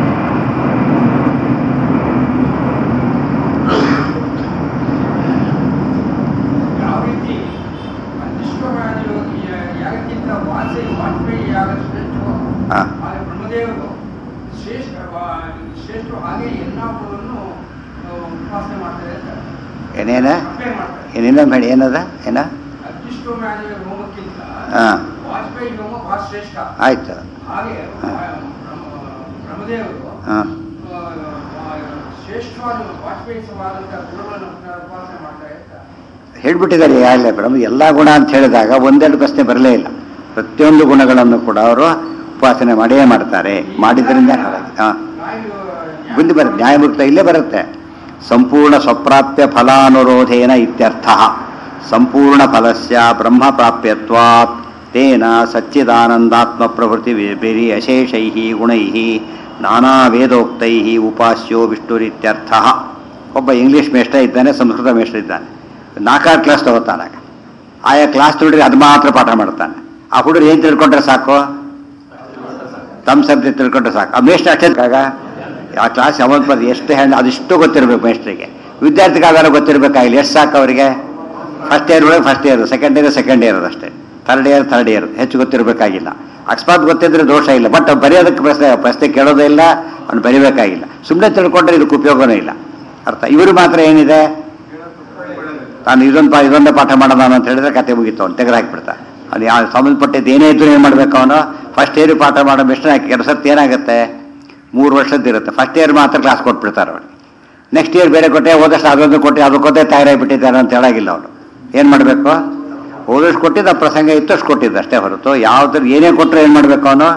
ಯಾವ ರೀತಿ ಅನಿಷ್ಟವಾದ ಯಾಗಕ್ಕಿಂತ ವಾಸೆ ವಾಜಪೇಯಿ ಯಾಗ ಶ್ರೇಷ್ಠವೋ ಹಾ. ಹಾಗೆ ಬ್ರಹ್ಮದೇವರು ಶ್ರೇಷ್ಠ ವಾ- ಶ್ರೇಷ್ಠ ಹಾಗೆ ಎಲ್ಲವನ್ನು ಉಪಾಸನೆ ಮಾಡ್ತಾರೆ ಅಂತ ಏನೇನ ಕಂಪೇರ್ ಮಾಡ್ತಾರೆ ಏನೇನೋ ಹೇಳಿ ಏನದ ಏನ ಅಗ್ನಿಷ್ಠೋಮ್ಯಾದಿ ಹೋಮಕ್ಕಿಂತ ಹಾಂ ವಾಜಪೇಯಿ ಹೋಮ ಬಹಳ ಶ್ರೇಷ್ಠ ಆಯ್ತು ಹಾಗೆ ಹಾ. ಬ್ರಹ್ಮ- ಬ್ರಹ್ಮದೇವರು ಹಾಂ ಆ, ಆ, ಶ್ರೇಷ್ಠವಾದ ವಾಜಪೇಯಿ ಸವಾದಂತ ಗುಣಗಳನ್ನು ಉಪಾಸನೆ ಮಾಡ್ತಾರೆ ಅಂತ ಹೇಳ್ಬಿಟ್ಟಿದ್ದಾರೆ ಯಾರಲ್ಲ ಬ್ರಹ್ಮ ಎಲ್ಲ ಗುಣ ಅಂತ ಹೇಳಿದಾಗ ಒಂದೆರಡು ಪ್ರಶ್ನೆ ಬರಲೇ ಇಲ್ಲ ಪ್ರತಿಯೊಂದು ಗುಣಗಳನ್ನು ಕೂಡ ಅವರು ಉಪಾಸನೆ ಮಾಡೇ ಮಾಡ್ತಾರೆ ಮಾಡಿದ್ರಿಂದ ಹಾಂ ನ್ಯಾಯ- ಮುಂದೆ ಬರುತ್ತೆ ನ್ಯಾಯಮುಕ್ತ ಇಲ್ಲೇ ಬರುತ್ತೆ ಸಂಪೂರ್ಣ ಸ್ವಪ್ರಾಪ್ಯ ಫಲಾನುರೋಧೇನ ಇತ್ಯರ್ಥ ಸಂಪೂರ್ಣ ಫಲಸ್ಯ ಬ್ರಹ್ಮ ಪ್ರಾಪ್ಯತ್ವಾತ್ ತೇನ ಸಚ್ಚಿದಾನಂದಾತ್ಮ ಪ್ರಭೃತಿ ಬೇರಿ ಅಶೇಷೈ ಗುಣೈ ನಾನಾ ವೇದೋಕ್ತೈ ಉಪಾಸ್ಯೋ ವಿಷ್ಣುರಿತ್ಯರ್ಥ ಒಬ್ಬ ಇಂಗ್ಲಿಷ್ ಮೇಷ್ಟ್ರ ಇದ್ದಾನೆ ಸಂಸ್ಕೃತ ಮೇಷ್ಟ್ರ ಇದ್ದಾನೆ ನಾಲ್ಕಾರು ಕ್ಲಾಸ್ ತಗೋತಾನಾಗ ಆಯಾ ಕ್ಲಾಸ್ ನೋಡ್ರಿ ಅದು ಮಾತ್ರ ಪಾಠ ಮಾಡ್ತಾನೆ ಆ ಹುಡುಗರು ಏನು ತಿಳ್ಕೊಂಡ್ರೆ ಸಾಕು ತಮ್ಮ ಸಬ್ಜೆಕ್ಟ್ ತಿಳ್ಕೊಂಡ್ರೆ ಸಾಕು ಆ ಮೇಷ್ಟ್ರು ಅಷ್ಟೇ ಆಗ ಆ ಕ್ಲಾಸ್ ಯಾವಾಗ ಬಂದು ಎಷ್ಟು ಹ್ಯಾಂಡ್ ಅದಿಷ್ಟು ಗೊತ್ತಿರಬೇಕು ಮೇಸ್ಟ್ರಿಗೆ ವಿದ್ಯಾರ್ಥಿಗೆ ಅದೆಲ್ಲ ಗೊತ್ತಿರಬೇಕಾಗಿಲ್ಲ ಎಷ್ಟು ಸಾಕು ಅವರಿಗೆ ಫಸ್ಟ್ ಇಯರ್ ಒಳಗೆ first year second year second year ಅಷ್ಟೇ ಥರ್ಡ್ ಇಯರ್ ಥರ್ಡ್ ಇಯರ್ ಹೆಚ್ಚು ಗೊತ್ತಿರಬೇಕಾಗಿಲ್ಲ ಅಕಸ್ಮಾತ್ ಗೊತ್ತಿದ್ರೆ ದೋಷ ಇಲ್ಲ ಬಟ್ ಬರೆಯೋದಕ್ಕೆ ಪ್ರಶ್ನೆ ಪ್ರಶ್ನೆ ಕೇಳೋದೇ ಇಲ್ಲ ಅವ್ನು ಬರಿಬೇಕಾಗಿಲ್ಲ ಸುಮ್ಮನೆ ತಿಳ್ಕೊಂಡ್ರೆ ಇದಕ್ಕೆ ಉಪಯೋಗನೇ ಇಲ್ಲ ಅರ್ಥ ಇವರು ಮಾತ್ರ ಏನಿದೆ ತಾನು ಇದೊಂದು ಪಾ ಇದೊಂದೇ ಪಾಠ ಮಾಡೋಣ ಅಂತ ಹೇಳಿದ್ರೆ ಕತೆ ಮುಗೀತು ಅವ್ನು ತೆಗೆದು ಹಾಕ್ಬಿಡ್ತಾನೆ ಅದು ಯಾವ ಸಂಬಂಧಪಟ್ಟಿದ್ದು ಏನೇ ಇದ್ರು ಏನು ಮಾಡ್ಬೇಕು ಅವನು ಫಸ್ಟ್ ಇಯರ್ ಪಾಠ ಮಾಡೋ ಬೆಸ್ಟ್ ಹಾಕಿ ಕೆಲಸ ಏನಾಗುತ್ತೆ ಮೂರು ವರ್ಷದ್ದು ಇರುತ್ತೆ ಫಸ್ಟ್ ಇಯರ್ ಮಾತ್ರ ಕ್ಲಾಸ್ ಕೊಟ್ಬಿಡ್ತಾರೆ ಅವ್ರಿಗೆ ನೆಕ್ಸ್ಟ್ ಇಯರ್ ಬೇರೆ ಕೊಟ್ಟೆ ಹೋದಷ್ಟು ಅದೊಂದು ಕೊಟ್ಟೆ ಅದಕ್ಕೊಂದೇ ತಯಾರಾಗಿಬಿಟ್ಟಿದ್ದಾರೆ ಅಂತ ಹೇಳಾಗಿಲ್ಲ ಅವನು ಏನು ಮಾಡಬೇಕು ಹೋದಷ್ಟು ಕೊಟ್ಟಿದ್ದ ಪ್ರಸಂಗ ಇತ್ತು ಅಷ್ಟು ಕೊಟ್ಟಿದ್ದ ಅಷ್ಟೇ ಹೊರತು ಯಾವ್ದ್ರ ಏನೇ ಕೊಟ್ಟರೆ ಏನು ಮಾಡಬೇಕು ಅವನು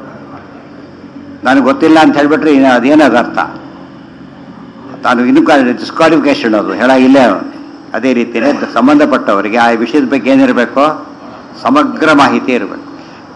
ನನಗೆ ಗೊತ್ತಿಲ್ಲ ಅಂತ ಹೇಳ್ಬಿಟ್ರೆ ಇನ್ನು ಅದೇನದು ಅರ್ಥ ತಾನು ಇನ್ನೂ ಡಿಸ್ಕ್ವಾಲಿಫಿಕೇಶನ್ ಅದು ಹೇಳಾಗಿಲ್ಲ ಅವನು ಅದೇ ರೀತಿಯೇ ಸಂಬಂಧಪಟ್ಟವರಿಗೆ ಆ ವಿಷಯದ ಬಗ್ಗೆ ಏನಿರಬೇಕು ಸಮಗ್ರ ಮಾಹಿತಿ ಇರಬೇಕು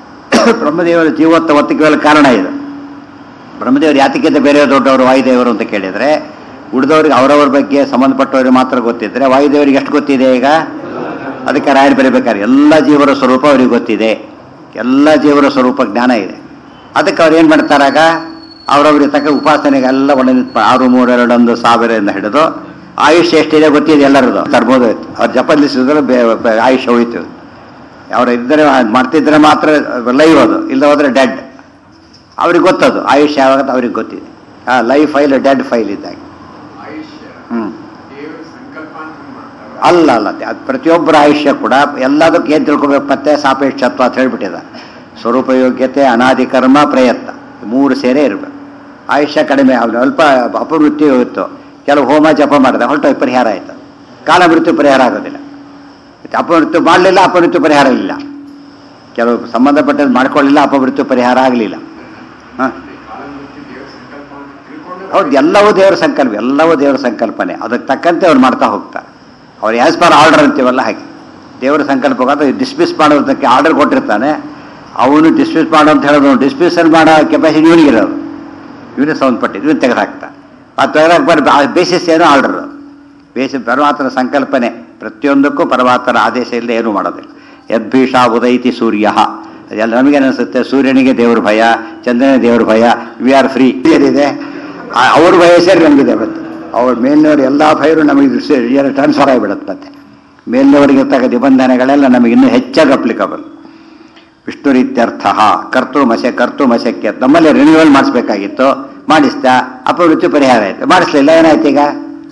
ಬ್ರಹ್ಮದೇವರ ಜೀವತ್ತ ಒತ್ತಿಗೆ ಕಾರಣ ಇದು ಬ್ರಹ್ಮದೇವರು ಯಾತಕ್ಕಿಂತ ಬೇರೆ ದೊಡ್ಡವರು ವಾಯುದೇವರು ಅಂತ ಕೇಳಿದರೆ ಉಳಿದವ್ರಿಗೆ ಅವರವ್ರ ಬಗ್ಗೆ ಸಂಬಂಧಪಟ್ಟವ್ರಿಗೆ ಮಾತ್ರ ಗೊತ್ತಿದ್ರೆ ವಾಯುದೇವರಿಗೆ ಎಷ್ಟು ಗೊತ್ತಿದೆ ಈಗ ಅದಕ್ಕೆ ರಾಯರು ಬರೀಬೇಕಾದ್ರೆ ಎಲ್ಲ ಜೀವರ ಸ್ವರೂಪ ಅವರಿಗೆ ಗೊತ್ತಿದೆ ಎಲ್ಲ ಜೀವರ ಸ್ವರೂಪ ಜ್ಞಾನ ಇದೆ ಅದಕ್ಕೆ ಅವ್ರು ಏನು ಮಾಡ್ತಾರಾಗ ಅವರವ್ರಿಗೆ ತಕ್ಕ ಉಪಾಸನೆಗೆಲ್ಲ ಒಂದೊಂದು ಆರು ಮೂರು ಎರಡೊಂದು ಸಾವಿರದಿಂದ ಹಿಡಿದು ಆಯುಷ್ಯ ಎಷ್ಟಿದೆ ಗೊತ್ತಿದೆ ಎಲ್ಲರದು ತರ್ಬೋದು ಅವ್ರು ಜಪಲಿಸಿದ್ರೆ ಆಯುಷ್ಯ ಹೋಯ್ತು ಅವ್ರು ಇದ್ದರೆ ಮಾಡ್ತಿದ್ರೆ ಮಾತ್ರ ಲೈವ್ ಅದು ಇಲ್ಲ ಹೋದ್ರೆ ಡೆಡ್ ಅವ್ರಿಗೆ ಗೊತ್ತದು ಆಯುಷ್ಯ ಯಾವಾಗ ಅವ್ರಿಗೆ ಗೊತ್ತಿದೆ ಆ ಲೈವ್ ಫೈಲ್ ಡೆಡ್ ಫೈಲ್ ಇದ್ದಾಗ ಆಯುಷ್ಯ ಹ್ಮ್ ದೇವರ ಸಂಕಲ್ಪ ಅಂತ ಮಾಡ್ತಾರೆ ಅಲ್ಲ ಅಲ್ಲ ಅದು ಪ್ರತಿಯೊಬ್ಬರ ಆಯುಷ್ಯ ಕೂಡ ಎಲ್ಲದಕ್ಕೆ ಏನು ತಿಳ್ಕೊಬೇಕು ಮತ್ತೆ ಸಾಪೇಕ್ಷತ್ವ ಅಂತ ಹೇಳ್ಬಿಟ್ಟಿದ ಸ್ವರೂಪ ಯೋಗ್ಯತೆ ಅನಾದಿ ಕರ್ಮ ಪ್ರಯತ್ನ ಮೂರು ಸೇರೇ ಇರಬೇಕು ಆಯುಷ್ಯ ಕಡಿಮೆ ಅವ್ನು ಅಲ್ಪ ಅಪಮೃತ್ಯು ಇತ್ತು ಕೆಲವು ಹೋಮ ಜಪ ಮಾಡಿದ ಹೊರಟು ಪರಿಹಾರ ಆಯ್ತು ಕಾಲ ಮೃತ್ಯು ಪರಿಹಾರ ಆಗೋದಿಲ್ಲ ಮತ್ತೆ ಅಪಮೃತ್ಯು ಮಾಡಲಿಲ್ಲ ಅಪಮೃತ್ಯು ಪರಿಹಾರ ಇಲ್ಲ ಕೆಲವು ಸಂಬಂಧಪಟ್ಟದ್ದು ಮಾಡ್ಕೊಳ್ಳಿಲ್ಲ ಅಪಮೃತ್ಯು ಪರಿಹಾರ ಆಗಲಿಲ್ಲ ಹಾಂ ಕಾಲಮೃತ್ಯು ದೇವರ ಸಂಕಲ್ಪ ಅಂತ ತಿಳ್ಕೊಂಡು ಹೌದು ಎಲ್ಲವೂ ದೇವರ ಸಂಕಲ್ಪ ಎಲ್ಲವೂ ದೇವರ ಸಂಕಲ್ಪನೆ ಅದಕ್ಕೆ ತಕ್ಕಂತೆ ಅವ್ರು ಮಾಡ್ತಾ ಹೋಗ್ತಾರೆ ಅವ್ರು ಆ್ಯಸ್ ಪರ್ ಆರ್ಡರ್ ಅಂತೀವಲ್ಲ ಹಾಗೆ ದೇವರ ಸಂಕಲ್ಪ ಅದು ಡಿಸ್ಮಿಸ್ ಮಾಡೋದಕ್ಕೆ ಆರ್ಡರ್ ಕೊಟ್ಟಿರ್ತಾನೆ ಅವನು ಡಿಸ್ಮಿಸ್ ಮಾಡೋ ಅಂತ ಹೇಳೋದು ಡಿಸ್ಮಿಸಲ್ ಮಾಡೋ ಕೆಪಾಸಿಟಿ ಇವನಿಗಿರೋದು ಇವನೇ ಸಂಬಂಧಪಟ್ಟಿದ್ದು ಇವನು ತೆಗೆದಾಕ್ತಾನೆ ಆ ತೆಗೆದಾಕ್ ಬರ ಬೇಸಿಸ್ ಏನೋ ಆರ್ಡರ್ ಬೇಸಿಸ್ ಪರಮಾತ್ಮನ ಸಂಕಲ್ಪನೆ ಪ್ರತಿಯೊಂದಕ್ಕೂ ಪರಮಾತ್ಮನ ಆದೇಶ ಇಲ್ಲದೆ ಏನೂ ಮಾಡೋದಿಲ್ಲ ಯದ್ಭೀಷ ಉದೈತಿ ಸೂರ್ಯ ಅದೆಲ್ಲ ನಮಗೇನು ಅನಿಸುತ್ತೆ ಸೂರ್ಯನಿಗೆ ದೇವ್ರ ಭಯ ಚಂದ್ರನಿಗೆ ದೇವ್ರ ಭಯ ವಿ ಆರ್ ಫ್ರೀ ಏನಿದೆ ಆ- ಅವ್ರ ಭಯ ಸೇರಿ ನಮಗಿದೆ ಮತ್ತೆ ಅವ್ರ ಮೇಲಿನವ್ರು ಎಲ್ಲ ಭಯರು ನಮಗೆ ಟ್ರಾನ್ಸ್ಫರ್ ಆಗಿಬಿಡುತ್ತೆ ಮತ್ತೆ ಮೇಲಿನವರಿಗೆ ಇರ್ತಕ್ಕ ನಿಬಂಧನೆಗಳೆಲ್ಲ ನಮಗೆ ಇನ್ನೂ ಹೆಚ್ಚಾಗಿ ಅಪ್ಲಿಕಬಲ್ ವಿಷ್ಣುರೀತ್ಯರ್ಥ ಕರ್ತೃಮಶ ಕರ್ತೃಮಶಕ್ಕೆ ನಮ್ಮಲ್ಲಿ ರಿನ್ಯೂವಲ್ ಮಾಡಿಸ್ಬೇಕಾಗಿತ್ತು ಮಾಡಿಸ್ತಾ ಅಪವೃತ್ತಿ ಪರಿಹಾರ ಆಯ್ತು ಮಾಡಿಸ್ಲಿಲ್ಲ ಏನಾಯ್ತು ಈಗ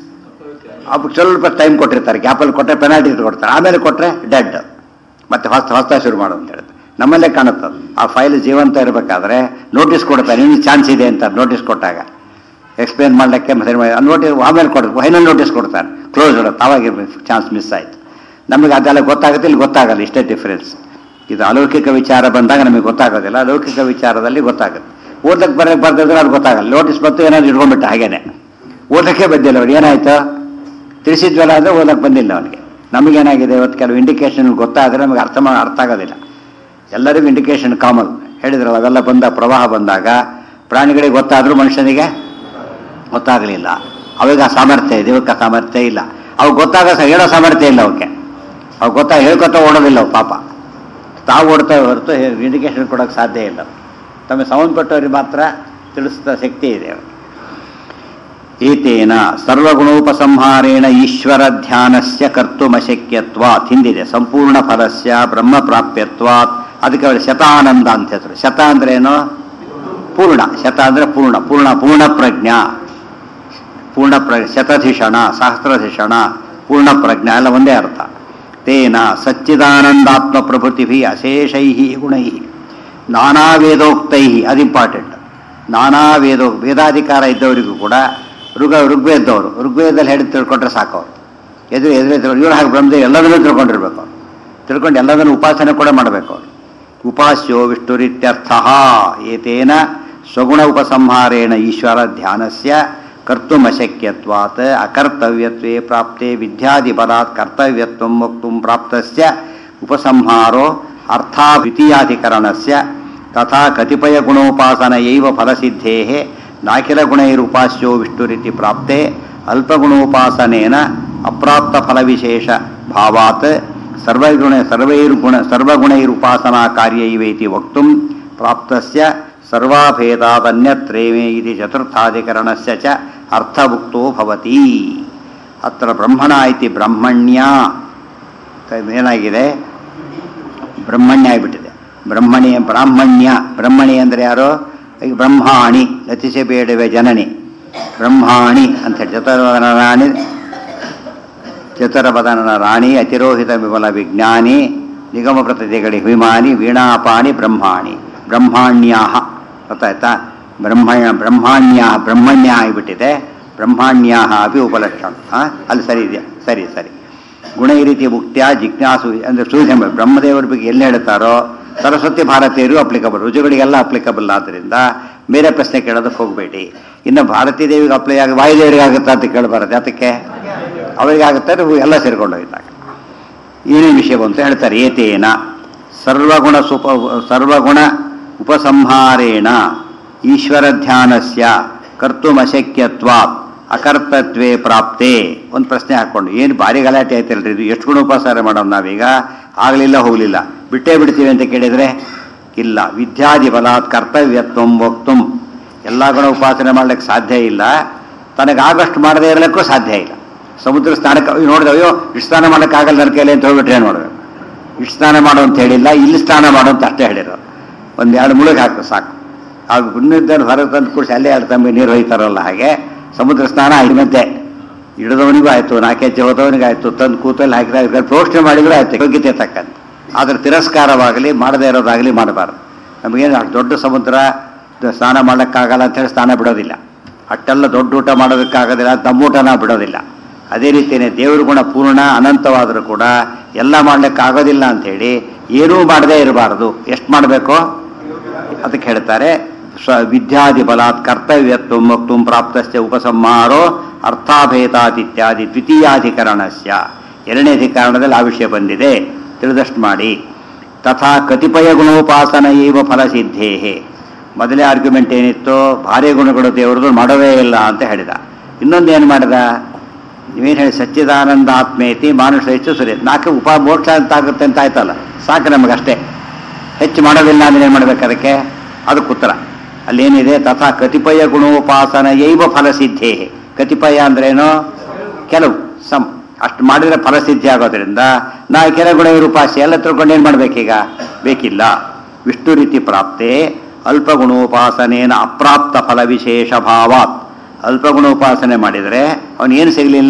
ಅಪ್ಪ ಸ್ವಲ್ಪ ಟೈಮ್ ಕೊಟ್ಟಿರ್ತಾರೆ ಗ್ಯಾಪಲ್ಲಿ ಕೊಟ್ಟರೆ ಪೆನಾಲ್ಟಿ ಕೊಡ್ತಾರೆ ಆಮೇಲೆ ಕೊಟ್ಟರೆ ಡೆಡ್ ಮತ್ತೆ ಹೊಸ ಹೊಸ ಶುರು ಮಾಡು ಅಂತ ಹೇಳ್ತಾರೆ ನಮ್ಮಲ್ಲೇ ಕಾಣುತ್ತೆ ಅದು. ಆ ಫೈಲ್ ಜೀವಂತ ಇರಬೇಕಾದ್ರೆ ನೋಟಿಸ್ ಕೊಡ್ತಾರೆ ನಿಮ್ಗೆ ಚಾನ್ಸ್ ಇದೆ ಅಂತ ನೋಟಿಸ್ ಕೊಟ್ಟಾಗ ಎಕ್ಸ್ಪ್ಲೇನ್ ಮಾಡಲಿಕ್ಕೆ ಮತ್ತೆ ನೋಟಿಸ್ ಆಮೇಲೆ ಕೊಡ್ತಾರೆ ಫೈನಲ್ ನೋಟಿಸ್ ಕೊಡ್ತಾರೆ ಕ್ಲೋಸ್ ಇರುತ್ತೆ ಅವಾಗ ಚಾನ್ಸ್ ಮಿಸ್ ಆಯಿತು ನಮಗೆ ಅದೆಲ್ಲ ಗೊತ್ತಾಗುತ್ತೆ ಇಲ್ಲಿ ಗೊತ್ತಾಗಲ್ಲ ಇಷ್ಟೇ ಡಿಫರೆನ್ಸ್ ಇದು ಅಲೌಕಿಕ ವಿಚಾರ ಬಂದಾಗ ನಮಗೆ ಗೊತ್ತಾಗೋದಿಲ್ಲ ಅಲೌಕಿಕ ವಿಚಾರದಲ್ಲಿ ಗೊತ್ತಾಗುತ್ತೆ ಓದಕ್ಕೆ ಬರಕ್ಕೆ ಬರ್ದಿದ್ರೆ ಅದು ಗೊತ್ತಾಗಲ್ಲ ನೋಟಿಸ್ ಬಂತು ಏನಾದ್ರು ಇಟ್ಕೊಂಡ್ಬಿಟ್ಟ ಹಾಗೇನೆ ಓದಕ್ಕೆ ಬಂದಿಲ್ಲ ಅವ್ರು ಏನಾಯ್ತು ತಿಳಿಸಿದ್ವಲ್ಲ ಅಂದರೆ ಓದಕ್ಕೆ ಬಂದಿಲ್ಲ ಅವನಿಗೆ ನಮಗೇನಾಗಿದೆ ಇವತ್ತು ಕೆಲವು ಇಂಡಿಕೇಶನ್ ಗೊತ್ತಾದರೆ ನಮಗೆ ಅರ್ಥ ಮಾ ಅರ್ಥ ಆಗೋದಿಲ್ಲ ಎಲ್ಲರಿಗೂ ಇಂಡಿಕೇಶನ್ ಕಾಮನ್ ಹೇಳಿದ್ರಲ್ಲ ಅವೆಲ್ಲ ಬಂದ ಪ್ರವಾಹ ಬಂದಾಗ ಪ್ರಾಣಿಗಳಿಗೆ ಗೊತ್ತಾದರೂ ಮನುಷ್ಯನಿಗೆ ಗೊತ್ತಾಗಲಿಲ್ಲ ಅವಾಗ ಆ ಸಾಮರ್ಥ್ಯ ಇದೆ ಇವಕ್ಕೆ ಆ ಸಾಮರ್ಥ್ಯ ಇಲ್ಲ ಅವು ಗೊತ್ತಾಗ ಸ- ಹೇಳೋ ಸಾಮರ್ಥ್ಯ ಇಲ್ಲ ಅವಕ್ಕೆ ಅವು ಗೊತ್ತಾಗ ಹೇಳ್ಕೊತ ಓಡೋದಿಲ್ಲ ಅವು ಪಾಪ ತಾವು ಓಡ್ತಾ ಹೊರತು ಇಂಡಿಕೇಶನ್ ಕೊಡೋಕ್ಕೆ ಸಾಧ್ಯ ಇಲ್ಲ ತಮಗೆ ಸಂಬಂಧಪಟ್ಟವ್ರಿಗೆ ಮಾತ್ರ ತಿಳಿಸಿದ ಶಕ್ತಿ ಇದೆ ಅವ್ರಿಗೆ ಏತೇನ ಸರ್ವಗುಣೋಪಸಂಹಾರೇಣ ಈಶ್ವರ ಧ್ಯಾನಸ್ಯ ಕರ್ತುಮಶಕ್ಯತ್ವಾತ್ ಹಿಂದಿದೆ ಸಂಪೂರ್ಣ ಫಲಸ್ಯ ಬ್ರಹ್ಮ ಪ್ರಾಪ್ಯತ್ವಾತ್ ಅದಕ್ಕೆ ಅವರು ಶತಾನಂದ ಅಂತ ಹೆಸರು ಶತ ಅಂದ್ರೆ ಏನು ಪೂರ್ಣ ಶತ ಅಂದ್ರೆ ಪೂರ್ಣ ಪೂರ್ಣ ಪೂರ್ಣ ಪ್ರಜ್ಞಾ ಪೂರ್ಣ ಪ್ರ ಶತಧಿಷಣ ಸಹಸ್ರಧಿಷಣ ಪೂರ್ಣ ಪ್ರಜ್ಞಾ ಎಲ್ಲ ಒಂದೇ ಅರ್ಥ ತೇನ ಸಚ್ಚಿದಾನಂದಾತ್ಮ ಪ್ರಭೃತಿಭಿ ಅಶೇಷೈ ಗುಣೈ ನಾನಾ ವೇದೋಕ್ತೈ ಅದು ಇಂಪಾರ್ಟೆಂಟ್ ನಾನಾ ವೇದೋ ವೇದಾಧಿಕಾರ ಇದ್ದವರಿಗೂ ಕೂಡ ಋಗ ಋಗ್ವೇದದವರು ಋಗ್ವೇದದಲ್ಲಿ ಹೇಳಿ ತಿಳ್ಕೊಂಡ್ರೆ ಸಾಕು ಅವರು ಎದುರು ಎದುರು ತಿಳ್ಕೊಂಡು ಇವ್ರು ಹಾಗೆ ಬ್ರಹ್ಮದೇವ್ ಎಲ್ಲದನ್ನೂ ತಿಳ್ಕೊಂಡಿರ್ಬೇಕು ಅವ್ರು ತಿಳ್ಕೊಂಡು ಎಲ್ಲದನ್ನು ಉಪಾಸನೆ ಕೂಡ ಮಾಡಬೇಕು ಅವರು ಉಪಾಸ್ಯೋ ವಿಷ್ಣುರಿತ್ಯರ್ಥ ಏತೇನ ಸ್ವಗುಣ ಉಪಸಂಹಾರೇಣ ಈಶ್ವರ ಧ್ಯಾನಸ್ಯ ಕರ್ತುಮಶಕ್ಯತ್ವಾತ್ ಅಕರ್ತವ್ಯತ್ವೇ ಪ್ರಾಪ್ತೆ ವಿದ್ಯಾದಿಬಲಾತ್ ಕರ್ತವ್ಯತ್ವಂ ವಕ್ತುಂ ಪ್ರಾಪ್ತಸ್ಯ ಉಪಸಂಹಾರೋ ಅರ್ಥಾದ್ವಿತೀಯಾಧಿಕರಣಸ್ಯ ತಥಾ ಕತಿಪಯ ಗುಣೋಪಾಸನಯೈವ ಫಲಸಿದ್ಧೇಃ ನಾಖಿಲ ಗುಣೈರುಪಾಸ್ಯೋ ವಿಷ್ಣುರಿತಿ ಪ್ರಾಪ್ತೆ ಅಲ್ಪಗುಣೋಪಾಸನೇನ ಅಪ್ರಾಪ್ತ ಫಲವಿಶೇಷ ಭಾವಾತ್ ಸರ್ವಗುಣ ಸರ್ವೈರ್ಗುಣ ಸರ್ವಗುಣೈರುಪಾಸನಾ ಕಾರ್ಯೈವೇತಿ ವಕ್ತುಂ ಪ್ರಾಪ್ತಸ್ಯ ಸರ್ವಾಭೇದಾದನ್ಯತ್ರೇಮೇ ಇದು ಚತುರ್ಥಾಧಿಕರಣಸ್ಯ ಚ ಅರ್ಥಭುಕ್ತೋ ಭವತಿ ಅತ್ರ ಬ್ರಹ್ಮಣ ಇತಿ ಬ್ರಹ್ಮಣ್ಯ ಏನಾಗಿದೆ ಬ್ರಹ್ಮಣ್ಯ ಆಗಿಬಿಟ್ಟಿದೆ ಬ್ರಹ್ಮಣಿ ಬ್ರಾಹ್ಮಣ್ಯ ಬ್ರಹ್ಮಣಿ ಅಂದರೆ ಯಾರು ಈಗ ಬ್ರಹ್ಮಾಣಿ ಲತಿಸೆ ಬೇಡವೆ ಜನನಿ ಬ್ರಹ್ಮಾಣಿ ಅಂತ ಹೇಳಿ ಚತುರ್ವದನ ರಾಣಿ ಚತುರವದನ ರಾಣಿ ಅತಿರೋಹಿತ ವಿಮಲ ವಿಜ್ಞಾನಿ ನಿಗಮ ಪ್ರತಿಗಳಿಗೆ ವಿಮಾನಿ ವೀಣಾಪಾಣಿ ಬ್ರಹ್ಮಾಣಿ ಬ್ರಹ್ಮಾಣ್ಯಾ ಗೊತ್ತಾಯ್ತಾ ಬ್ರಹ್ಮಣ್ಯ ಬ್ರಹ್ಮಾಣ್ಯ ಬ್ರಹ್ಮಣ್ಯ ಆಗಿಬಿಟ್ಟಿದೆ ಬ್ರಹ್ಮಾಣ್ಯಾ ಅಪಿ ಉಪಲಕ್ಷಣ ಆ? ಅಲ್ಲಿ ಸರಿ ಇದೆಯಾ ಸರಿ ಸರಿ ಗುಣ ಈ ರೀತಿ ಮುಕ್ತ್ಯ ಜಿಜ್ಞಾಸು ಅಂದರೆ ಸೂಚನೆ ಬ್ರಹ್ಮದೇವರ ಬಗ್ಗೆ ಎಲ್ಲಿ ಹೇಳ್ತಾರೋ ಸರಸ್ವತಿ ಭಾರತೀಯರು ಅಪ್ಲಿಕಬಲ್ ರುಜುಗಳಿಗೆಲ್ಲ ಅಪ್ಲಿಕಬಲ್ ಆದ್ದರಿಂದ ಬೇರೆ ಪ್ರಶ್ನೆ ಕೇಳೋದಕ್ಕೆ ಹೋಗಬೇಡಿ ಇನ್ನು ಭಾರತೀ ದೇವಿಗೆ ಅಪ್ಲೈ ಆಗಿ ವಾಯುದೇವರಿಗೆ ಆಗುತ್ತಾ ಅಂತ ಕೇಳಬಾರದು ಅದಕ್ಕೆ ಅವರಿಗೆ ಆಗುತ್ತೆ ಅಂದ್ರೆ ಎಲ್ಲ ಸೇರ್ಕೊಂಡು ಹೋಗಿದ್ದಾಗ ಏನೇನು ವಿಷಯ ಬಂತು ಹೇಳ್ತಾರೆ ಏತೇನ ಸರ್ವಗುಣ ಸುಪ ಸರ್ವಗುಣ ಉಪಸಂಹಾರೇಣ ಈಶ್ವರ ಧ್ಯಾನಸ್ಯ ಕರ್ತುಮಶಕ್ಯತ್ವಾತ್ ಅಕರ್ತತ್ವೇ ಪ್ರಾಪ್ತೆ ಒಂದು ಪ್ರಶ್ನೆ ಹಾಕ್ಕೊಂಡು ಏನು ಭಾರಿ ಗಲಾಟೆ ಆಯ್ತಲ್ರಿ ಇದು ಎಷ್ಟು ಗುಣ ಉಪಸಾರ ಮಾಡೋದು ನಾವೀಗ ಆಗಲಿಲ್ಲ ಹೋಗಲಿಲ್ಲ ಬಿಟ್ಟೇ ಬಿಡ್ತೀವಿ ಅಂತ ಕೇಳಿದರೆ ಇಲ್ಲ ವಿದ್ಯಾದಿ ಬಲಾತ್ ಕರ್ತವ್ಯತ್ವಂ ವಕ್ತುಂ ಎಲ್ಲ ಗುಣ ಉಪಾಸನೆ ಮಾಡ್ಲಿಕ್ಕೆ ಸಾಧ್ಯ ಇಲ್ಲ ತನಗಾಗಷ್ಟು ಮಾಡದೇ ಇರಲಿಕ್ಕೂ ಸಾಧ್ಯ ಇಲ್ಲ ಸಮುದ್ರ ಸ್ನಾನಕ್ಕೆ ಅಯ್ಯೋ ನೋಡಿದೆ ಅಯ್ಯೋ ಇಷ್ಟು ಸ್ನಾನ ಮಾಡೋಕ್ಕಾಗಲ್ಲ ನನ್ನ ಕೈಲಿ ಅಂತ ಹೋಗ್ಬಿಟ್ರೆ ಏನು ಮಾಡಬೇಕು ಇಷ್ಟು ಸ್ನಾನ ಮಾಡು ಅಂತ ಹೇಳಿಲ್ಲ ಇಲ್ಲಿ ಸ್ನಾನ ಮಾಡು ಅಂತ ಅಷ್ಟೇ ಹೇಳಿರೋದು ಒಂದು ಎರಡು ಮುಳುಗ್ ಹಾಕು ಸಾಕು ಆಗ ಪುಣ್ಯದ ಹೊರಗೆ ತಂದು ಕೂಡಿಸಿ ಅಲ್ಲೇ ಎರಡು ತಮ್ಮ ನೀರು ಒಯ್ತಾರಲ್ಲ ಹಾಗೆ ಸಮುದ್ರ ಸ್ನಾನ ಆಗಿದಂತೆ ಹಿಡಿದವನಿಗೂ ಆಯ್ತು ನಾಲ್ಕು ಹೆಜ್ಜೆ ಹೋದವನಿಗೂ ಆಯ್ತು ತಂದು ಕೂತಲ್ಲಿ ಹಾಕಿದಾಗ ಪ್ರೋಷಣೆ ಮಾಡಿದ್ರು ಆಯ್ತು ಯೋಗ್ಯತೆ ತಕ್ಕಂತೆ ಆದ್ರೆ ತಿರಸ್ಕಾರವಾಗಲಿ ಮಾಡದೇ ಇರೋದಾಗಲಿ ಮಾಡಬಾರ್ದು ನಮಗೇನು ಅಷ್ಟು ದೊಡ್ಡ ಸಮುದ್ರ ದ- ಸ್ನಾನ ಮಾಡೋಕ್ಕಾಗಲ್ಲ ಅಂತ ಹೇಳಿ ಸ್ನಾನ ಬಿಡೋದಿಲ್ಲ ಅಷ್ಟೆಲ್ಲ ದೊಡ್ಡ ಊಟ ಮಾಡೋದಕ್ಕಾಗೋದಿಲ್ಲ ದಮ್ಮೂಟನ ಬಿಡೋದಿಲ್ಲ ಅದೇ ರೀತಿಯೇ ದೇವ್ರ ಗುಣ ಪೂರ್ಣ ಅನಂತವಾದರೂ ಕೂಡ ಎಲ್ಲ ಮಾಡ್ಲಿಕ್ಕೆ ಆಗೋದಿಲ್ಲ ಅಂಥೇಳಿ ಏನೂ ಮಾಡದೇ ಇರಬಾರ್ದು ಎಷ್ಟು ಮಾಡಬೇಕು ಅದಕ್ಕೆ ಹೇಳ್ತಾರೆ ಸ್ವ ವಿದ್ಯಾದಿ ಬಲಾತ್ ಕರ್ತವ್ಯತ್ವ ವಕ್ತು ಪ್ರಾಪ್ತಸ್ಯ ಉಪಸಂಹಾರೋ ಅರ್ಥಾಭೇದಾತ್ ಇತ್ಯಾದಿ ದ್ವಿತೀಯಾಧಿಕರಣಸ್ಯ ಎರಡನೇ ಅಧಿಕರಣದಲ್ಲಿ ಆ ವಿಷಯ ಬಂದಿದೆ ತಿಳಿದಷ್ಟು ಮಾಡಿ ತಥಾ ಕತಿಪಯ ಗುಣೋಪಾಸನ ಏವ ಫಲಸಿದ್ಧೇ ಮೊದಲೇ ಆರ್ಗ್ಯುಮೆಂಟ್ ಏನಿತ್ತು ಭಾರಿ ಗುಣಗಳು ದೇವರದು ಮಾಡೋದೇ ಇಲ್ಲ ಅಂತ ಹೇಳಿದ ಇನ್ನೊಂದು ಏನು ಮಾಡಿದ ನೀವೇನು ಹೇಳಿ ಸಚ್ಚಿದಾನಂದ ಆತ್ಮೇತಿ ಮಾನುಷ ಹೆಚ್ಚು ಸುರಿ ನಾಲ್ಕು ಉಪ ಮೋಕ್ಷ ಅಂತ ಆಗುತ್ತೆ ಅಂತ ಆಯ್ತಲ್ಲ ಸಾಕು ನಮಗಷ್ಟೇ ಹೆಚ್ಚು ಮಾಡೋದಿಲ್ಲ ಅಂದ್ರೆ ಏನು ಮಾಡ್ಬೇಕು ಅದಕ್ಕೆ ಅದಕ್ಕೆ ಉತ್ತರ ಅಲ್ಲೇನಿದೆ ತಥಾ ಕತಿಪಯ ಗುಣೋಪಾಸನ ಯೈವ ಫಲಸಿದ್ಧೇ ಕತಿಪಯ ಅಂದ್ರೇನು ಕೆಲವು ಸಮ್ ಅಷ್ಟು ಮಾಡಿದ್ರೆ ಫಲಸಿದ್ಧಿ ಆಗೋದ್ರಿಂದ ನಾವು ಕೆಲ ಗುಣ ಉಪಾಸಿ ಎಲ್ಲ ತಿಳ್ಕೊಂಡು ಏನು ಮಾಡ್ಬೇಕೀಗ ಬೇಕಿಲ್ಲ ವಿಷ್ಣು ರೀತಿ ಪ್ರಾಪ್ತೆ ಅಲ್ಪ ಗುಣೋಪಾಸನೇನ ಅಪ್ರಾಪ್ತ ಫಲ ವಿಶೇಷ ಭಾವಾತ್ ಅಲ್ಪ ಗುಣೋಪಾಸನೆ ಮಾಡಿದರೆ ಅವನೇನು ಸಿಗಲಿಲ್ಲ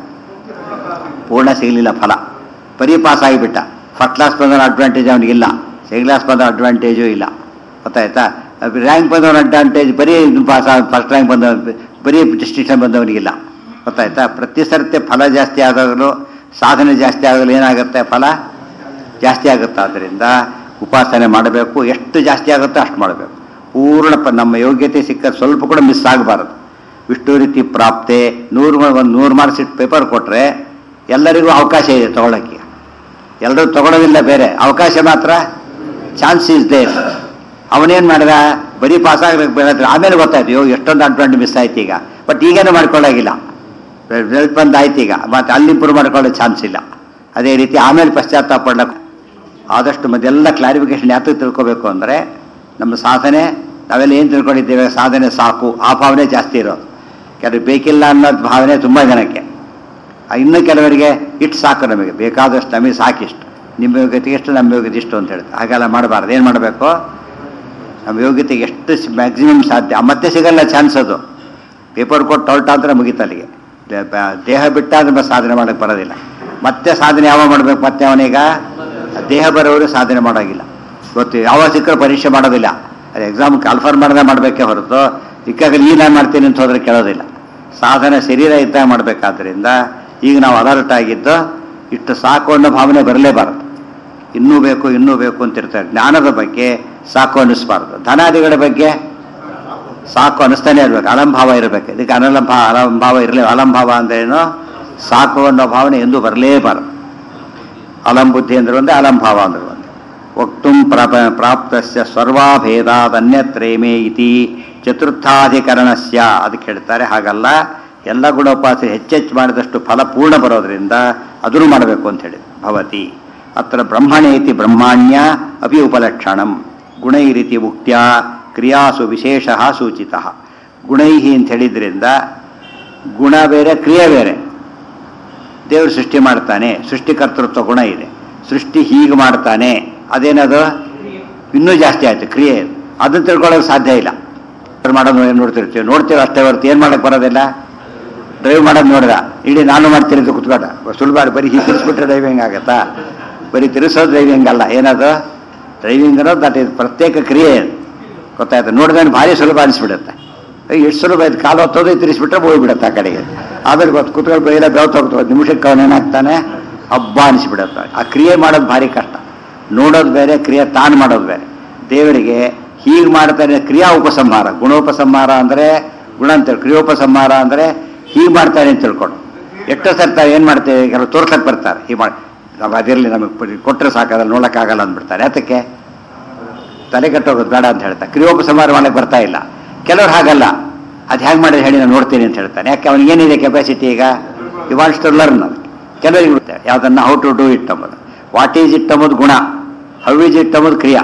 ಪೂರ್ಣ ಸಿಗಲಿಲ್ಲ ಫಲ ಬರೀ ಪಾಸ್ ಆಗಿಬಿಟ್ಟ ಫಸ್ಟ್ ಕ್ಲಾಸ್ ಬಂದವನ ಅಡ್ವಾಂಟೇಜ್ ಅವನಿಗಿಲ್ಲ ಸೆಕೆಂಡ್ ಕ್ಲಾಸ್ ಬಂದ ಅಡ್ವಾಂಟೇಜು ಇಲ್ಲ ಗೊತ್ತಾಯ್ತಾ ರ್ಯಾಂಕ್ ಬಂದವನ ಅಡ್ವಾಂಟೇಜ್ ಬರೀ ಪಾಸ್ ಫಸ್ಟ್ ರ್ಯಾಂಕ್ ಬಂದ ಬರೀ ಡಿಸ್ಟಿಂಕ್ಷನ್ ಬಂದವನಿಗಿಲ್ಲ ಗೊತ್ತಾಯ್ತಾ ಪ್ರತಿ ಸರ್ತಿ ಫಲ ಜಾಸ್ತಿ ಆದಾಗಲೂ ಸಾಧನೆ ಜಾಸ್ತಿ ಆಗಲು ಏನಾಗುತ್ತೆ ಫಲ ಜಾಸ್ತಿ ಆಗುತ್ತೆ ಆದ್ದರಿಂದ ಉಪಾಸನೆ ಮಾಡಬೇಕು ಎಷ್ಟು ಜಾಸ್ತಿ ಆಗುತ್ತೋ ಅಷ್ಟು ಮಾಡಬೇಕು ಪೂರ್ಣ ಪ ನಮ್ಮ ಯೋಗ್ಯತೆ ಸಿಕ್ಕ ಸ್ವಲ್ಪ ಕೂಡ ಮಿಸ್ ಆಗಬಾರದು ವಿಷ್ಣು ರೀತಿ ಪ್ರಾಪ್ತೆ ನೂರು ಒಂದು ನೂರು ಮಾರ್ಕ್ಸ್ ಇಟ್ಟು ಪೇಪರ್ ಕೊಟ್ಟರೆ ಎಲ್ಲರಿಗೂ ಅವಕಾಶ ಇದೆ ತಗೊಳ್ಳೋಕ್ಕೆ ಎಲ್ಲರೂ ತಗೊಳ್ಳೋದಿಲ್ಲ ಬೇರೆ ಅವಕಾಶ ಮಾತ್ರ ಚಾನ್ಸ್ ಇಸ್ ದೇರ್ ಅವನೇನು ಮಾಡಿದ ಬರೀ ಪಾಸ್ ಆಗಬೇಕು ಬೇರೆ ಆಮೇಲೆ ಗೊತ್ತಾಯ್ತು ಯೋ ಎಷ್ಟೊಂದು ಅಡ್ವಾಂಟೇಜ್ ಮಿಸ್ ಆಯ್ತು ಈಗ ಬಟ್ ಈಗೇನು ಮಾಡ್ಕೊಳ್ಳೋಗಿಲ್ಲ ರಿಸಲ್ಟ್ ಬಂದು ಆಯ್ತು ಈಗ ಮತ್ತೆ ಅಲ್ಲಿ ಇಂಪ್ರೂವ್ ಮಾಡ್ಕೊಳ್ಳೋ ಚಾನ್ಸ್ ಇಲ್ಲ ಅದೇ ರೀತಿ ಆಮೇಲೆ ಪಶ್ಚಾತ್ತಾಪ ಪಡ್ಲಕ್ಕೆ ಆದಷ್ಟು ಮತ್ತೆಲ್ಲ ಕ್ಲಾರಿಫಿಕೇಶನ್ ಯಾತಕ್ಕೆ ತಿಳ್ಕೊಬೇಕು ಅಂದರೆ ನಮ್ಮ ಸಾಧನೆ ನಾವೆಲ್ಲ ಏನು ತಿಳ್ಕೊಂಡಿದ್ದೇವೆ ಸಾಧನೆ ಸಾಕು ಆ ಭಾವನೆ ಜಾಸ್ತಿ ಇರೋದು ಕೆಲವು ಬೇಕಿಲ್ಲ ಅನ್ನೋದು ಭಾವನೆ ತುಂಬ ಜನಕ್ಕೆ ಆ, ಇನ್ನು ಕೆಲವರಿಗೆ ಇಷ್ಟು ಸಾಕು ನಮಗೆ ಬೇಕಾದಷ್ಟು ನಮಗೆ ಸಾಕಿಷ್ಟು ನಿಮ್ಮ ಯೋಗ್ಯತೆಗೆ ಎಷ್ಟು ನಮ್ಮ ಯೋಗ್ಯತೆ ಇಷ್ಟು ಅಂತ ಹೇಳ್ತಾರೆ ಹಾಗೆಲ್ಲ ಮಾಡಬಾರ್ದು ಏನು ಮಾಡಬೇಕು ನಮ್ಮ ಯೋಗ್ಯತೆಗೆ ಎಷ್ಟು ಮ್ಯಾಕ್ಸಿಮಮ್ ಸಾಧ್ಯ ಮತ್ತೆ ಸಿಗಲ್ಲ ಚಾನ್ಸ್ ಅದು ಪೇಪರ್ ಕೊಟ್ಟು ಹೊರಟ ಅಂದ್ರೆ ಮುಗೀತು ಅಲ್ಲಿಗೆ ದೇ- ಬ- ದೇಹ ಬಿಟ್ಟಾದ್ರೆ ಮತ್ತೆ ಸಾಧನೆ ಮಾಡೋಕ್ಕೆ ಬರೋದಿಲ್ಲ ಮತ್ತೆ ಸಾಧನೆ ಯಾವಾಗ ಮಾಡಬೇಕು ಮತ್ತೆ ಅವನೀಗ ದೇಹ ಬರೋರು ಸಾಧನೆ ಮಾಡೋಗಿಲ್ಲ ಗೊತ್ತು ಯಾವಾಗ ಸಿಕ್ಕರೂ ಪರೀಕ್ಷೆ ಮಾಡೋದಿಲ್ಲ ಅದು ಎಕ್ಸಾಮ್ ಕಾಲ್ಫರ್ ಮಾಡದೆ ಮಾಡಬೇಕೇ ಹೊರತು ಸಿಕ್ಕಾಗ ಈ ನಾನು ಮಾಡ್ತೀನಿ ಅಂತ ಹೋದ್ರೆ ಕೇಳೋದಿಲ್ಲ ಸಾಧನೆ ಶರೀರ ಇದ್ದಾಗ ಮಾಡಬೇಕಾದ್ರಿಂದ ಈಗ ನಾವು ಅಲರ್ಟ್ ಆಗಿದ್ದು ಇಷ್ಟು ಸಾಕು ಅನ್ನೋ ಭಾವನೆ ಬರಲೇಬಾರದು ಇನ್ನೂ ಬೇಕು ಇನ್ನೂ ಬೇಕು ಅಂತಿರ್ತಾರೆ ಜ್ಞಾನದ ಬಗ್ಗೆ ಸಾಕು ಅನ್ನಿಸ್ಬಾರ್ದು ಧನಾದಿಗಳ ಬಗ್ಗೆ ಸಾಕು ಅನ್ನಿಸ್ತಾನೆ ಇರ್ಬೇಕು ಅಲಂಭಾವ ಇರಬೇಕು ಇದಕ್ಕೆ ಅನಲಂಭ ಅಲಂಭಾವ ಇರಲಿ ಅಲಂಭಾವ ಅಂದ್ರೇನು ಸಾಕು ಅನ್ನೋ ಭಾವನೆ ಎಂದೂ ಬರಲೇಬಾರದು ಅಲಂಬುದ್ಧಿ ಅಂದ್ರೆ ಒಂದೇ ಅಲಂಭಾವ ಅಂದ್ರೆ ಒಂದೇ ವಕ್ತುಂ ಪ್ರಾಪ ಪ್ರಾಪ್ತಸ್ಯ ಸರ್ವಾಭೇದಾದನ್ಯತ್ರೇಮೇ ಇತಿ ಚತುರ್ಥಾಧಿಕರಣಸ್ಯ ಅದಕ್ಕೆ ಹೇಳ್ತಾರೆ ಹಾಗಲ್ಲ ಎಲ್ಲ ಗುಣೋಪಾಸನೆ ಹೆಚ್ಚೆಚ್ಚು ಮಾಡಿದಷ್ಟು ಫಲ ಪೂರ್ಣ ಬರೋದ್ರಿಂದ ಅದನ್ನು ಮಾಡಬೇಕು ಅಂತ ಹೇಳಿ ಭವತಿ ಅತ್ರ ಬ್ರಹ್ಮಣೇತಿ ಬ್ರಹ್ಮಾಣ್ಯ ಅಪಿ ಉಪಲಕ್ಷಣಂ ಗುಣ ಈ ರೀತಿ ಮುಕ್ತ್ಯ ಕ್ರಿಯಾಸು ವಿಶೇಷ ಸೂಚಿತ ಗುಣೈಹಿ ಅಂತ ಹೇಳಿದ್ರಿಂದ ಗುಣ ಬೇರೆ ಕ್ರಿಯೆ ಬೇರೆ ದೇವರು ಸೃಷ್ಟಿ ಮಾಡ್ತಾನೆ ಸೃಷ್ಟಿಕರ್ತೃತ್ವ ಗುಣ ಇದೆ ಸೃಷ್ಟಿ ಹೀಗೆ ಮಾಡ್ತಾನೆ ಅದೇನದು ಇನ್ನೂ ಜಾಸ್ತಿ ಆಯ್ತು ಕ್ರಿಯೆ ಅದನ್ನ ತಿಳ್ಕೊಳ್ಳೋಕೆ ಸಾಧ್ಯ ಇಲ್ಲ ಮಾಡೋದು ಏನು ನೋಡ್ತಿರ್ತೀವಿ ನೋಡ್ತೀವಿ ಅಷ್ಟೇ ಹೊರತು ಏನು ಮಾಡಕ್ಕೆ ಬರೋದಿಲ್ಲ ಡ್ರೈವ್ ಮಾಡೋದು ನೋಡಿದ ಇಡೀ ನಾನು ಮಾಡ್ತೀನಿ ಅಂತ ಕುತ್ಕೊಂಡ ಸುಲಭ ಬರೀ ಹೀಗೆ ತಿರ್ಸ್ಬಿಟ್ರೆ ಡ್ರೈವಿಂಗ್ ಆಗತ್ತಾ ಬರೀ ತಿರ್ಸೋದು ಡ್ರೈವಿಂಗ್ ಅಲ್ಲ ಏನದು ಡ್ರೈವಿಂಗ್ ಅನ್ನೋದು ದಟ್ ಇದು ಪ್ರತ್ಯೇಕ ಕ್ರಿಯೆ ಅದು. ಗೊತ್ತಾಯ್ತು ನೋಡಿದ್ರೆ ಭಾರಿ ಸುಲಭ ಅನಿಸ್ಬಿಡುತ್ತೆ ಎಷ್ಟು ಸುಲಭ ಆಯ್ತು ಕಾಲು ಹೊತ್ತೋದು ತಿರ್ಸ್ಬಿಟ್ರೆ ಹೋಗ್ಬಿಡುತ್ತೆ ಆ ಕಡೆಗೆ ಆಮೇಲೆ ಗೊತ್ತು ಕುತ್ಕೊಂಡು ಎಲ್ಲ ಬೆವತ್ತು ಹೋಗ್ತದೆ ನಿಮಿಷಕ್ಕೆ ಅವನು ಏನಾಗ್ತಾನೆ ಹಬ್ಬ ಅನಿಸ್ಬಿಡುತ್ತೆ ಆ ಕ್ರಿಯೆ ಮಾಡೋದು ಭಾರಿ ಕಷ್ಟ ನೋಡೋದು ಬೇರೆ ಕ್ರಿಯೆ ತಾನು ಮಾಡೋದು ಬೇರೆ ದೇವರಿಗೆ ಹೀಗೆ ಮಾಡ್ತಾನೆ ಕ್ರಿಯಾ ಉಪಸಂಹಾರ ಗುಣೋಪಸಂಹಾರ ಅಂದರೆ ಗುಣ ಅಂತೇಳಿ ಕ್ರಿಯೋಪಸಂಹಾರ ಅಂದರೆ ಹೀಗೆ ಮಾಡ್ತಾನೆ ಅಂತ ತಿಳ್ಕೊಂಡು ಎಷ್ಟೋ ಸರ್ತಾರೆ ಏನು ಮಾಡ್ತೇವೆ ಕೆಲವು ತೋರ್ಸಕ್ಕೆ ಬರ್ತಾರೆ ಹೀಗೆ ಮಾಡಿ ನಾವು ಅದಿರಲಿ ನಮಗೆ ಕೊಟ್ಟರೆ ಸಾಕಾಗಲ್ಲ ನೋಡೋಕ್ಕಾಗಲ್ಲ ಅಂದ್ಬಿಡ್ತಾರೆ ಯಾತಕ್ಕೆ ತಲೆ ಕೆಟ್ಟೋಗೋದು ಬೇಡ ಅಂತ ಹೇಳ್ತಾರೆ ಕ್ರಿಯೋಪಸಂಹಾರ ಮಾಡಕ್ಕೆ ಬರ್ತಾ ಇಲ್ಲ ಕೆಲವ್ರು ಹಾಗಲ್ಲ ಅದು ಹೇಗೆ ಮಾಡಿದ್ರೆ ಹೇಳಿ ನಾನು ನೋಡ್ತೀನಿ ಅಂತ ಹೇಳ್ತಾನೆ ಯಾಕೆ ಅವನಿಗೆ ಏನಿದೆ ಕೆಪಾಸಿಟಿ ಈಗ ಯು ವಾಂಟ್ಸ್ ಟು ಲರ್ನ್ ಅದು ಕೆಲವರಿಗೆ ಇರುತ್ತೆ ಯಾವುದನ್ನು ಹೌ ಟು ಡೂ ಇಟ್ ಅಂಬೋದು ವಾಟ್ ಈಸ್ ಇಟ್ ಅಂಬೋದು ಗುಣ ಹೌ ಈಸ್ ಇಟ್ ಅಂಬೋದು ಕ್ರಿಯಾ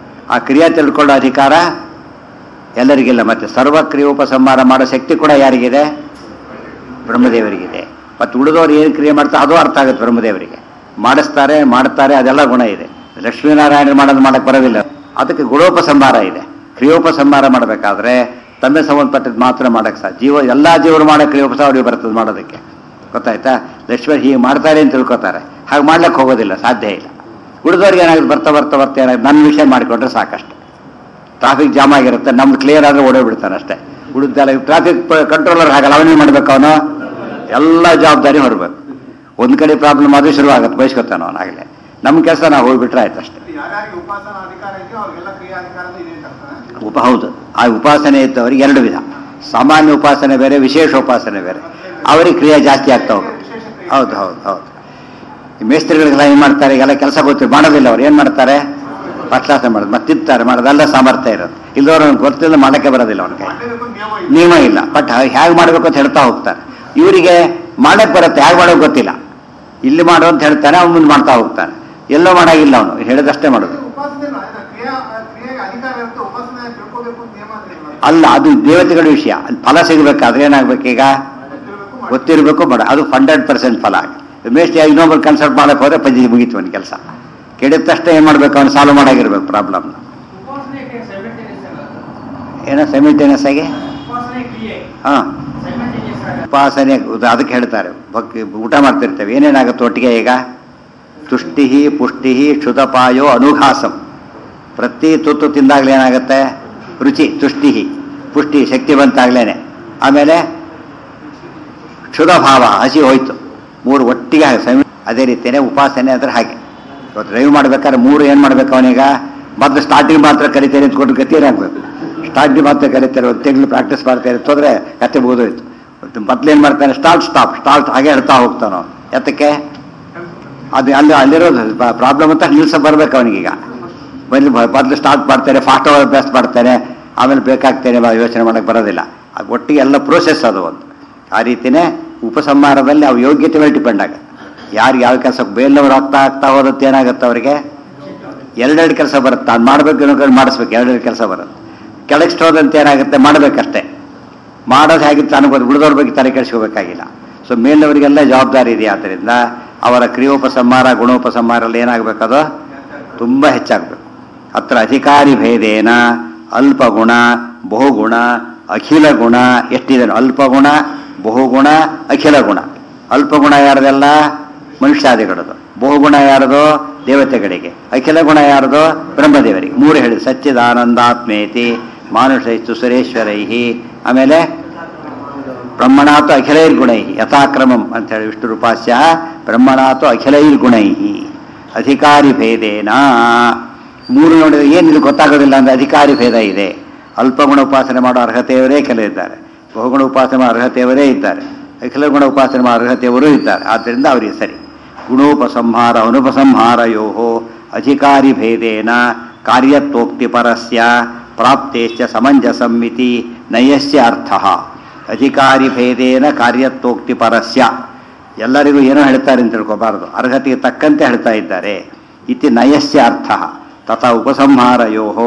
ಆ ಕ್ರಿಯಾ ತಿಳ್ಕೊಳ್ಳೋ ಅಧಿಕಾರ ಎಲ್ಲರಿಗಿಲ್ಲ ಮತ್ತೆ ಸರ್ವ ಕ್ರಿಯೋಪಸಂಹಾರ ಮಾಡೋ ಶಕ್ತಿ ಕೂಡ ಯಾರಿಗಿದೆ ಬ್ರಹ್ಮದೇವರಿಗಿದೆ ಮತ್ತು ಉಳಿದವರು ಏನು ಕ್ರಿಯೆ ಮಾಡ್ತಾರೆ ಅದು ಅರ್ಥ ಆಗುತ್ತೆ ಬ್ರಹ್ಮದೇವರಿಗೆ ಮಾಡಿಸ್ತಾರೆ ಮಾಡ್ತಾರೆ ಅದೆಲ್ಲ ಗುಣ ಇದೆ ಲಕ್ಷ್ಮೀನಾರಾಯಣ ಮಾಡೋದು ಮಾಡಕ್ಕೆ ಬರೋದಿಲ್ಲ ಅದಕ್ಕೆ ಗುಣೋಪಸಂಹಾರ ಇದೆ ಕ್ರಿಯೋಪಸಂಹಾರ ಮಾಡಬೇಕಾದ್ರೆ ತಮ್ಮೆ ಸಂಬಂಧಪಟ್ಟದ್ದು ಮಾತ್ರ ಮಾಡಕ್ಕೆ ಸಾಧ್ಯ ಜೀವ ಎಲ್ಲ ಜೀವರು ಮಾಡೋ ಕ್ರಿಯೋಪಸ ಅವ್ರಿಗೆ ಬರ್ತದೆ ಮಾಡೋದಕ್ಕೆ ಗೊತ್ತಾಯ್ತಾ ಲಕ್ಷ್ಮೀ ಹೀಗೆ ಮಾಡ್ತಾರೆ ಅಂತ ತಿಳ್ಕೊತಾರೆ ಹಾಗೆ ಮಾಡ್ಲಿಕ್ಕೆ ಹೋಗೋದಿಲ್ಲ ಸಾಧ್ಯ ಇಲ್ಲ ಉಳಿದವ್ರಿಗೆ ಏನಾಗುತ್ತೆ ಬರ್ತಾ ಬರ್ತಾ ಬರ್ತಾ ಏನಾಗುತ್ತೆ ನನ್ನ ವಿಷಯ ಮಾಡಿಕೊಂಡ್ರೆ ಸಾಕಷ್ಟು ಟ್ರಾಫಿಕ್ ಜಾಮ್ ಆಗಿರುತ್ತೆ ನಮ್ದು ಕ್ಲಿಯರ್ ಆದ್ರೆ ಓಡೋಗ್ಬಿಡ್ತಾನೆ ಅಷ್ಟೇ ಉಳಿದೆಲ್ಲ ಟ್ರಾಫಿಕ್ ಕಂಟ್ರೋಲರ್ ಹಾಗಲ್ಲ ಅವನೇ ಮಾಡ್ಬೇಕು ಅವನು ಎಲ್ಲ ಜವಾಬ್ದಾರಿ ಹೊರಬೇಕು ಒಂದ್ ಕಡೆ ಪ್ರಾಬ್ಲಮ್ ಆದ್ರೂ ಶುರು ಆಗುತ್ತೆ ಬಯಸ್ಕೊತಾನೆ ಅವನು ಆಗಲೇ ನಮ್ಮ ಕೆಲಸ ನಾವು ಹೋಗ್ಬಿಟ್ರೆ ಆಯ್ತು ಅಷ್ಟೇ ಯಾರ್ಯಾರಿಗೆ ಉಪಾಸನಾ ಅಧಿಕಾರ ಇದೆಯೋ ಅವ್ರಿಗೆಲ್ಲ ಕ್ರಿಯಾಧಿಕಾರ ಇದೆ ಅಂತ ಅರ್ಥ ಉಪ ಹೌದು ಆ ಉಪಾಸನೆ ಇದ್ದವರಿಗೆ ಎರಡು ವಿಧ ಸಾಮಾನ್ಯ ಉಪಾಸನೆ ಬೇರೆ ವಿಶೇಷ ಉಪಾಸನೆ ಬೇರೆ ಅವರಿಗೆ ಕ್ರಿಯೆ ಜಾಸ್ತಿ ಆಗ್ತಾ ಹೋಗುತ್ತೆ ಹೌದು ಹೌದು ಹೌದು ಈ ಮೇಸ್ತ್ರಿಗಳಿಗೆಲ್ಲ ಏನು ಮಾಡ್ತಾರೆ ಈಗೆಲ್ಲ ಕೆಲಸ ಗೊತ್ತಿಲ್ಲ ಮಾಡೋದಿಲ್ಲ ಅವ್ರು ಏನು ಮಾಡ್ತಾರೆ ಪಟ್ಲಾಸ ಮಾಡೋದು ಮತ್ತೆ ತಿಂತಾರೆ ಮಾಡೋದೆಲ್ಲ ಸಾಮರ್ಥ್ಯ ಇರುತ್ತೆ ಇಲ್ಲದವ್ರು ಅವ್ನಿಗೆ ಗೊತ್ತಿಲ್ಲ ಮಾಡೋಕ್ಕೆ ಬರೋದಿಲ್ಲ ಅವನ ಕೈ ಮಾಡಲೇಬೇಕು ಅಂತ ನಿಯಮ ಇದೆ ನಿಯಮ ಇಲ್ಲ ಬಟ್ ಹೇಗೆ ಮಾಡಬೇಕು ಅಂತ ಹೇಳ್ತಾ ಹೋಗ್ತಾರೆ ಇವರಿಗೆ ಮಾಡಕ್ಕೆ ಬರುತ್ತೆ ಹೇಗೆ ಮಾಡೋಕೆ ಗೊತ್ತಿಲ್ಲ ಇಲ್ಲಿ ಮಾಡು ಅಂತ ಹೇಳ್ತಾನೆ ಅವ್ನು ಮುಂದೆ ಮಾಡ್ತಾ ಹೋಗ್ತಾನೆ ಎಲ್ಲೋ ಮಾಡಾಗಿಲ್ಲ ಅವನು ಹೇಳಿದಷ್ಟೇ ಮಾಡೋದು ಉಪಾಸನೆ ಅಲ್ಲ, ಕ್ರಿಯಾ ಕ್ರಿಯೆಗೆ ಅಧಿಕಾರ ಇರುತ್ತೆ ಉಪಾಸನೆ ತಿಳ್ಕೋಬೇಕು ಅಂತ ನಿಯಮ ಇದೆ ಅಲ್ಲ ಅದು ದೇವತೆಗಳ ವಿಷಯ ಅಲ್ಲಿ ಫಲ ಸಿಗಬೇಕಾದ್ರೆ ಏನಾಗ್ಬೇಕೀಗ ಗೊತ್ತಿರ್ಬೇಕು ಗೊತ್ತಿರಬೇಕು ಬೇಡ ಅದು ಹಂಡ್ರೆಡ್ ಪರ್ಸೆಂಟ್ ಫಲ ಮೇಸ್ಟ್ ಇನ್ನೊಬ್ಬರು ಕನ್ಸಲ್ಟ್ ಮಾಡಕ್ಕೆ ಹೋದ್ರೆ ಪಂಜಿ ಮುಗೀತು ಅವನ ಕೆಲಸ ಕೆಡಿದ ತಕ್ಷಣ ಏನು ಮಾಡ್ಬೇಕು ಅವನು ಸಾಲ್ವ್ ಮಾಡಾಗಿರ್ಬೇಕು ಪ್ರಾಬ್ಲಮ್ನ ಉಪಾಸನೆಗೆ simultaneous ಆಗಲ್ಲ. ಏನೋ ಸೈಮಿಲ್ಟೇನಿಯಸ್ ಆಗಿ ಉಪಾಸನೆ ಕ್ರಿಯೆ ಹಾಂ simultaneous ಆಗಲ್ಲ. ಉಪಾಸನೆ ಉದ- ಅದಕ್ಕೆ ಹೇಳ್ತಾರೆ ಭಕ್ತಿ ಊಟ ಮಾಡ್ತಿರ್ತೇವೆ ಏನೇನಾಗುತ್ತೆ ಒಟ್ಟಿಗೆ ಈಗ ತುಷ್ಟಿ ಪುಷ್ಟಿ ಕ್ಷುತಪಾಯೋ ಅನುಘಾಸಂ ಪ್ರತಿ ತುತ್ತು ತಿಂದಾಗಲೇ ಏನಾಗುತ್ತೆ ರುಚಿ ತುಷ್ಟಿ ಪುಷ್ಟಿ ಶಕ್ತಿ ಬಂತಾಗ್ಲೇನೆ ಆಮೇಲೆ ಕ್ಷುಧ ಭಾವ ಹಸಿ ಹೋಯ್ತು ಮೂರು ಒಟ್ಟಿಗೆ ಹಾಗೆ ಸಮ ಅದೇ ರೀತಿಯೇ ಉಪಾಸನೆ ಅಂದ್ರೆ ಹಾಗೆ ಇವತ್ತು ಡ್ರೈವ್ ಮಾಡ್ಬೇಕಾದ್ರೆ ಮೂರು ಏನು ಮಾಡ್ಬೇಕು ಅವನೀಗ ಮೊದಲು ಸ್ಟಾರ್ಟಿಂಗ್ ಮಾತ್ರ ಕರಿತೇನೆ ಅಂದ್ಕೊಂಡು ಗತಿ ಏನಾಗಬೇಕು ಸ್ಟಾರ್ಟಿಂಗ್ ಮಾತ್ರ ಕರಿತಾರೆ ಒಂದು ತಿಂಗಳು ಪ್ರಾಕ್ಟೀಸ್ ಮಾಡ್ತಾರೆ ಅಂತಂದ್ರೆ ಕತೆ ಮುಗಿದೋಯ್ತು ಮೊದಲು ಏನು ಮಾಡ್ತಾನೆ ಸ್ಟಾರ್ಟ್ ಸ್ಟಾಪ್ ಸ್ಟಾರ್ಟ್ ಹಾಗೆ ಹೇಳ್ತಾ ಹೋಗ್ತಾನೋ ಯಾತಕ್ಕೆ ಅದು ಅಲ್ಲಿ ಅಲ್ಲಿರೋದು ಪ್ರಾಬ್ಲಮ್ ಅಂತ ನಿಲ್ಸ ಬರ್ಬೇಕು ಅವನಿಗೀಗ ಬನ್ನಿ ಮೊದಲು ಸ್ಟಾರ್ಟ್ ಮಾಡ್ತಾರೆ ಫಾಸ್ಟ್ ಅಭ್ಯಾಸ ಮಾಡ್ತಾನೆ ಆಮೇಲೆ ಬೇಕಾಗ್ತೇನೆ ಬಾ ಯೋಚನೆ ಮಾಡಕ್ಕೆ ಬರೋದಿಲ್ಲ ಅದು ಒಟ್ಟಿಗೆ ಎಲ್ಲ ಪ್ರೋಸೆಸ್ ಅದು ಒಂದು ಆ ರೀತಿನೇ ಉಪಸಂಹಾರದಲ್ಲಿ ಅವು ಯೋಗ್ಯತೆ ಮೇಲೆ ಡಿಪೆಂಡ್ ಆಗುತ್ತೆ ಯಾರು ಯಾವ ಕೆಲಸ ಬೇಲವ್ರು ಆಗ್ತಾ ಆಗ್ತಾ ಹೋದತ್ತೆ ಏನಾಗುತ್ತೆ ಅವರಿಗೆ ಎರಡೆರಡು ಕೆಲಸ ಬರುತ್ತೆ ತಾನು ಮಾಡಬೇಕು ಅನ್ನೋ ಮಾಡಿಸ್ಬೇಕು ಎರಡೆರಡು ಕೆಲಸ ಬರುತ್ತೆ ಕೆಳಗೆ ಹೋದಂತೆ ಏನಾಗುತ್ತೆ ಮಾಡಬೇಕಷ್ಟೇ ಮಾಡೋದು ಹೇಗಿತ್ತು ತಾನು ಗೊತ್ತು ಉಳಿದವ್ರ ಬಗ್ಗೆ ತಲೆ ಕೆಡಿಸ್ಕೋಬೇಕಾಗಿಲ್ಲ ಸೊ ಮೇಲಿನವರಿಗೆಲ್ಲ ಜವಾಬ್ದಾರಿ ಇದೆ ಆದ್ದರಿಂದ ಅವರ ಕ್ರಿಯೋಪಸಂಹಾರ ಗುಣೋಪಸಂಹಾರಲ್ಲಿ ಏನಾಗಬೇಕದು ತುಂಬ ಹೆಚ್ಚಾಗಬೇಕು ಅತ್ರ ಅಧಿಕಾರಿ ಭೇದೇನ ಅಲ್ಪಗುಣ ಬಹುಗುಣ ಅಖಿಲ ಗುಣ ಎಷ್ಟಿದೆ ಅಲ್ಪಗುಣ ಬಹುಗುಣ ಅಖಿಲ ಗುಣ ಅಲ್ಪಗುಣ ಯಾರದೆಲ್ಲ ಮನುಷ್ಯಾದಿಗಳದು ಬಹುಗುಣ ಯಾರದು ದೇವತೆಗಳಿಗೆ ಅಖಿಲ ಗುಣ ಯಾರದು ಬ್ರಹ್ಮದೇವರಿಗೆ ಮೂರು ಹೇಳಿದ್ರು ಸಚ್ಚಿದಾನಂದಾತ್ಮೇತಿ ಮಾನುಷೈಸ್ತು ಸುರೇಶ್ವರೈ ಆಮೇಲೆ ಬ್ರಹ್ಮಣಾತು ಅಖಿಲೈರ್ಗುಣೈ ಯಥಾಕ್ರಮಂ ಅಂತ ಹೇಳಿ ವಿಷ್ಣು ರೂಪಾಸ್ಯ ಬ್ರಹ್ಮಣಾತು ಅಖಿಲೈರ್ಗುಣೈ ಅಧಿಕಾರಿ ಭೇದೇನ ಮೂರು ನೋಡಿದ್ರೆ ಏನಿಲ್ಲ ಗೊತ್ತಾಗೋದಿಲ್ಲ ಅಂದ್ರೆ ಅಧಿಕಾರಿ ಭೇದ ಇದೆ ಅಲ್ಪಗುಣ ಉಪಾಸನೆ ಮಾಡೋ ಅರ್ಹತೆಯವರೇ ಕೆಲವಿದ್ದಾರೆ ಬಹುಗುಣ ಉಪಾಸನೆ ಮಾಡೋ ಅರ್ಹತೆಯವರೇ ಇದ್ದಾರೆ ಅಖಿಲ ಗುಣ ಉಪಾಸನೆ ಮಾಡೋ ಅರ್ಹತೆಯವರೂ ಇದ್ದಾರೆ ಆದ್ದರಿಂದ ಅವರಿಗೆ ಸರಿ ಗುಣೋಪಸಂಹಾರ ಅನುಪಸಂಹಾರಯೋ ಅಧಿಕಾರಿ ಭೇದೇನ ಕಾರ್ಯತ್ವೋಕ್ತಿ ಪರಸ್ಯ ಪ್ರಾಪ್ತೇಶ್ಚ ಸಮಂಜಸಂ ಇತಿ ನಯಸ್ಯ ಅರ್ಥ ಅಧಿಕಾರಿ ಭೇದೇನ ಕಾರ್ಯತ್ವೋಕ್ತಿ ಪರಸ್ಯ ಎಲ್ಲರಿಗೂ ಏನೋ ಹೇಳ್ತಾರೆ ಅಂತ ತಿಳ್ಕೋಬಾರದು ಅರ್ಹತೆಗೆ ತಕ್ಕಂತೆ ಹೇಳ್ತಾ ಇದ್ದಾರೆ ಇತಿ ನಯಸ್ಯ ಅರ್ಥ ತಥಾ ಉಪಸಂಹಾರಯೋ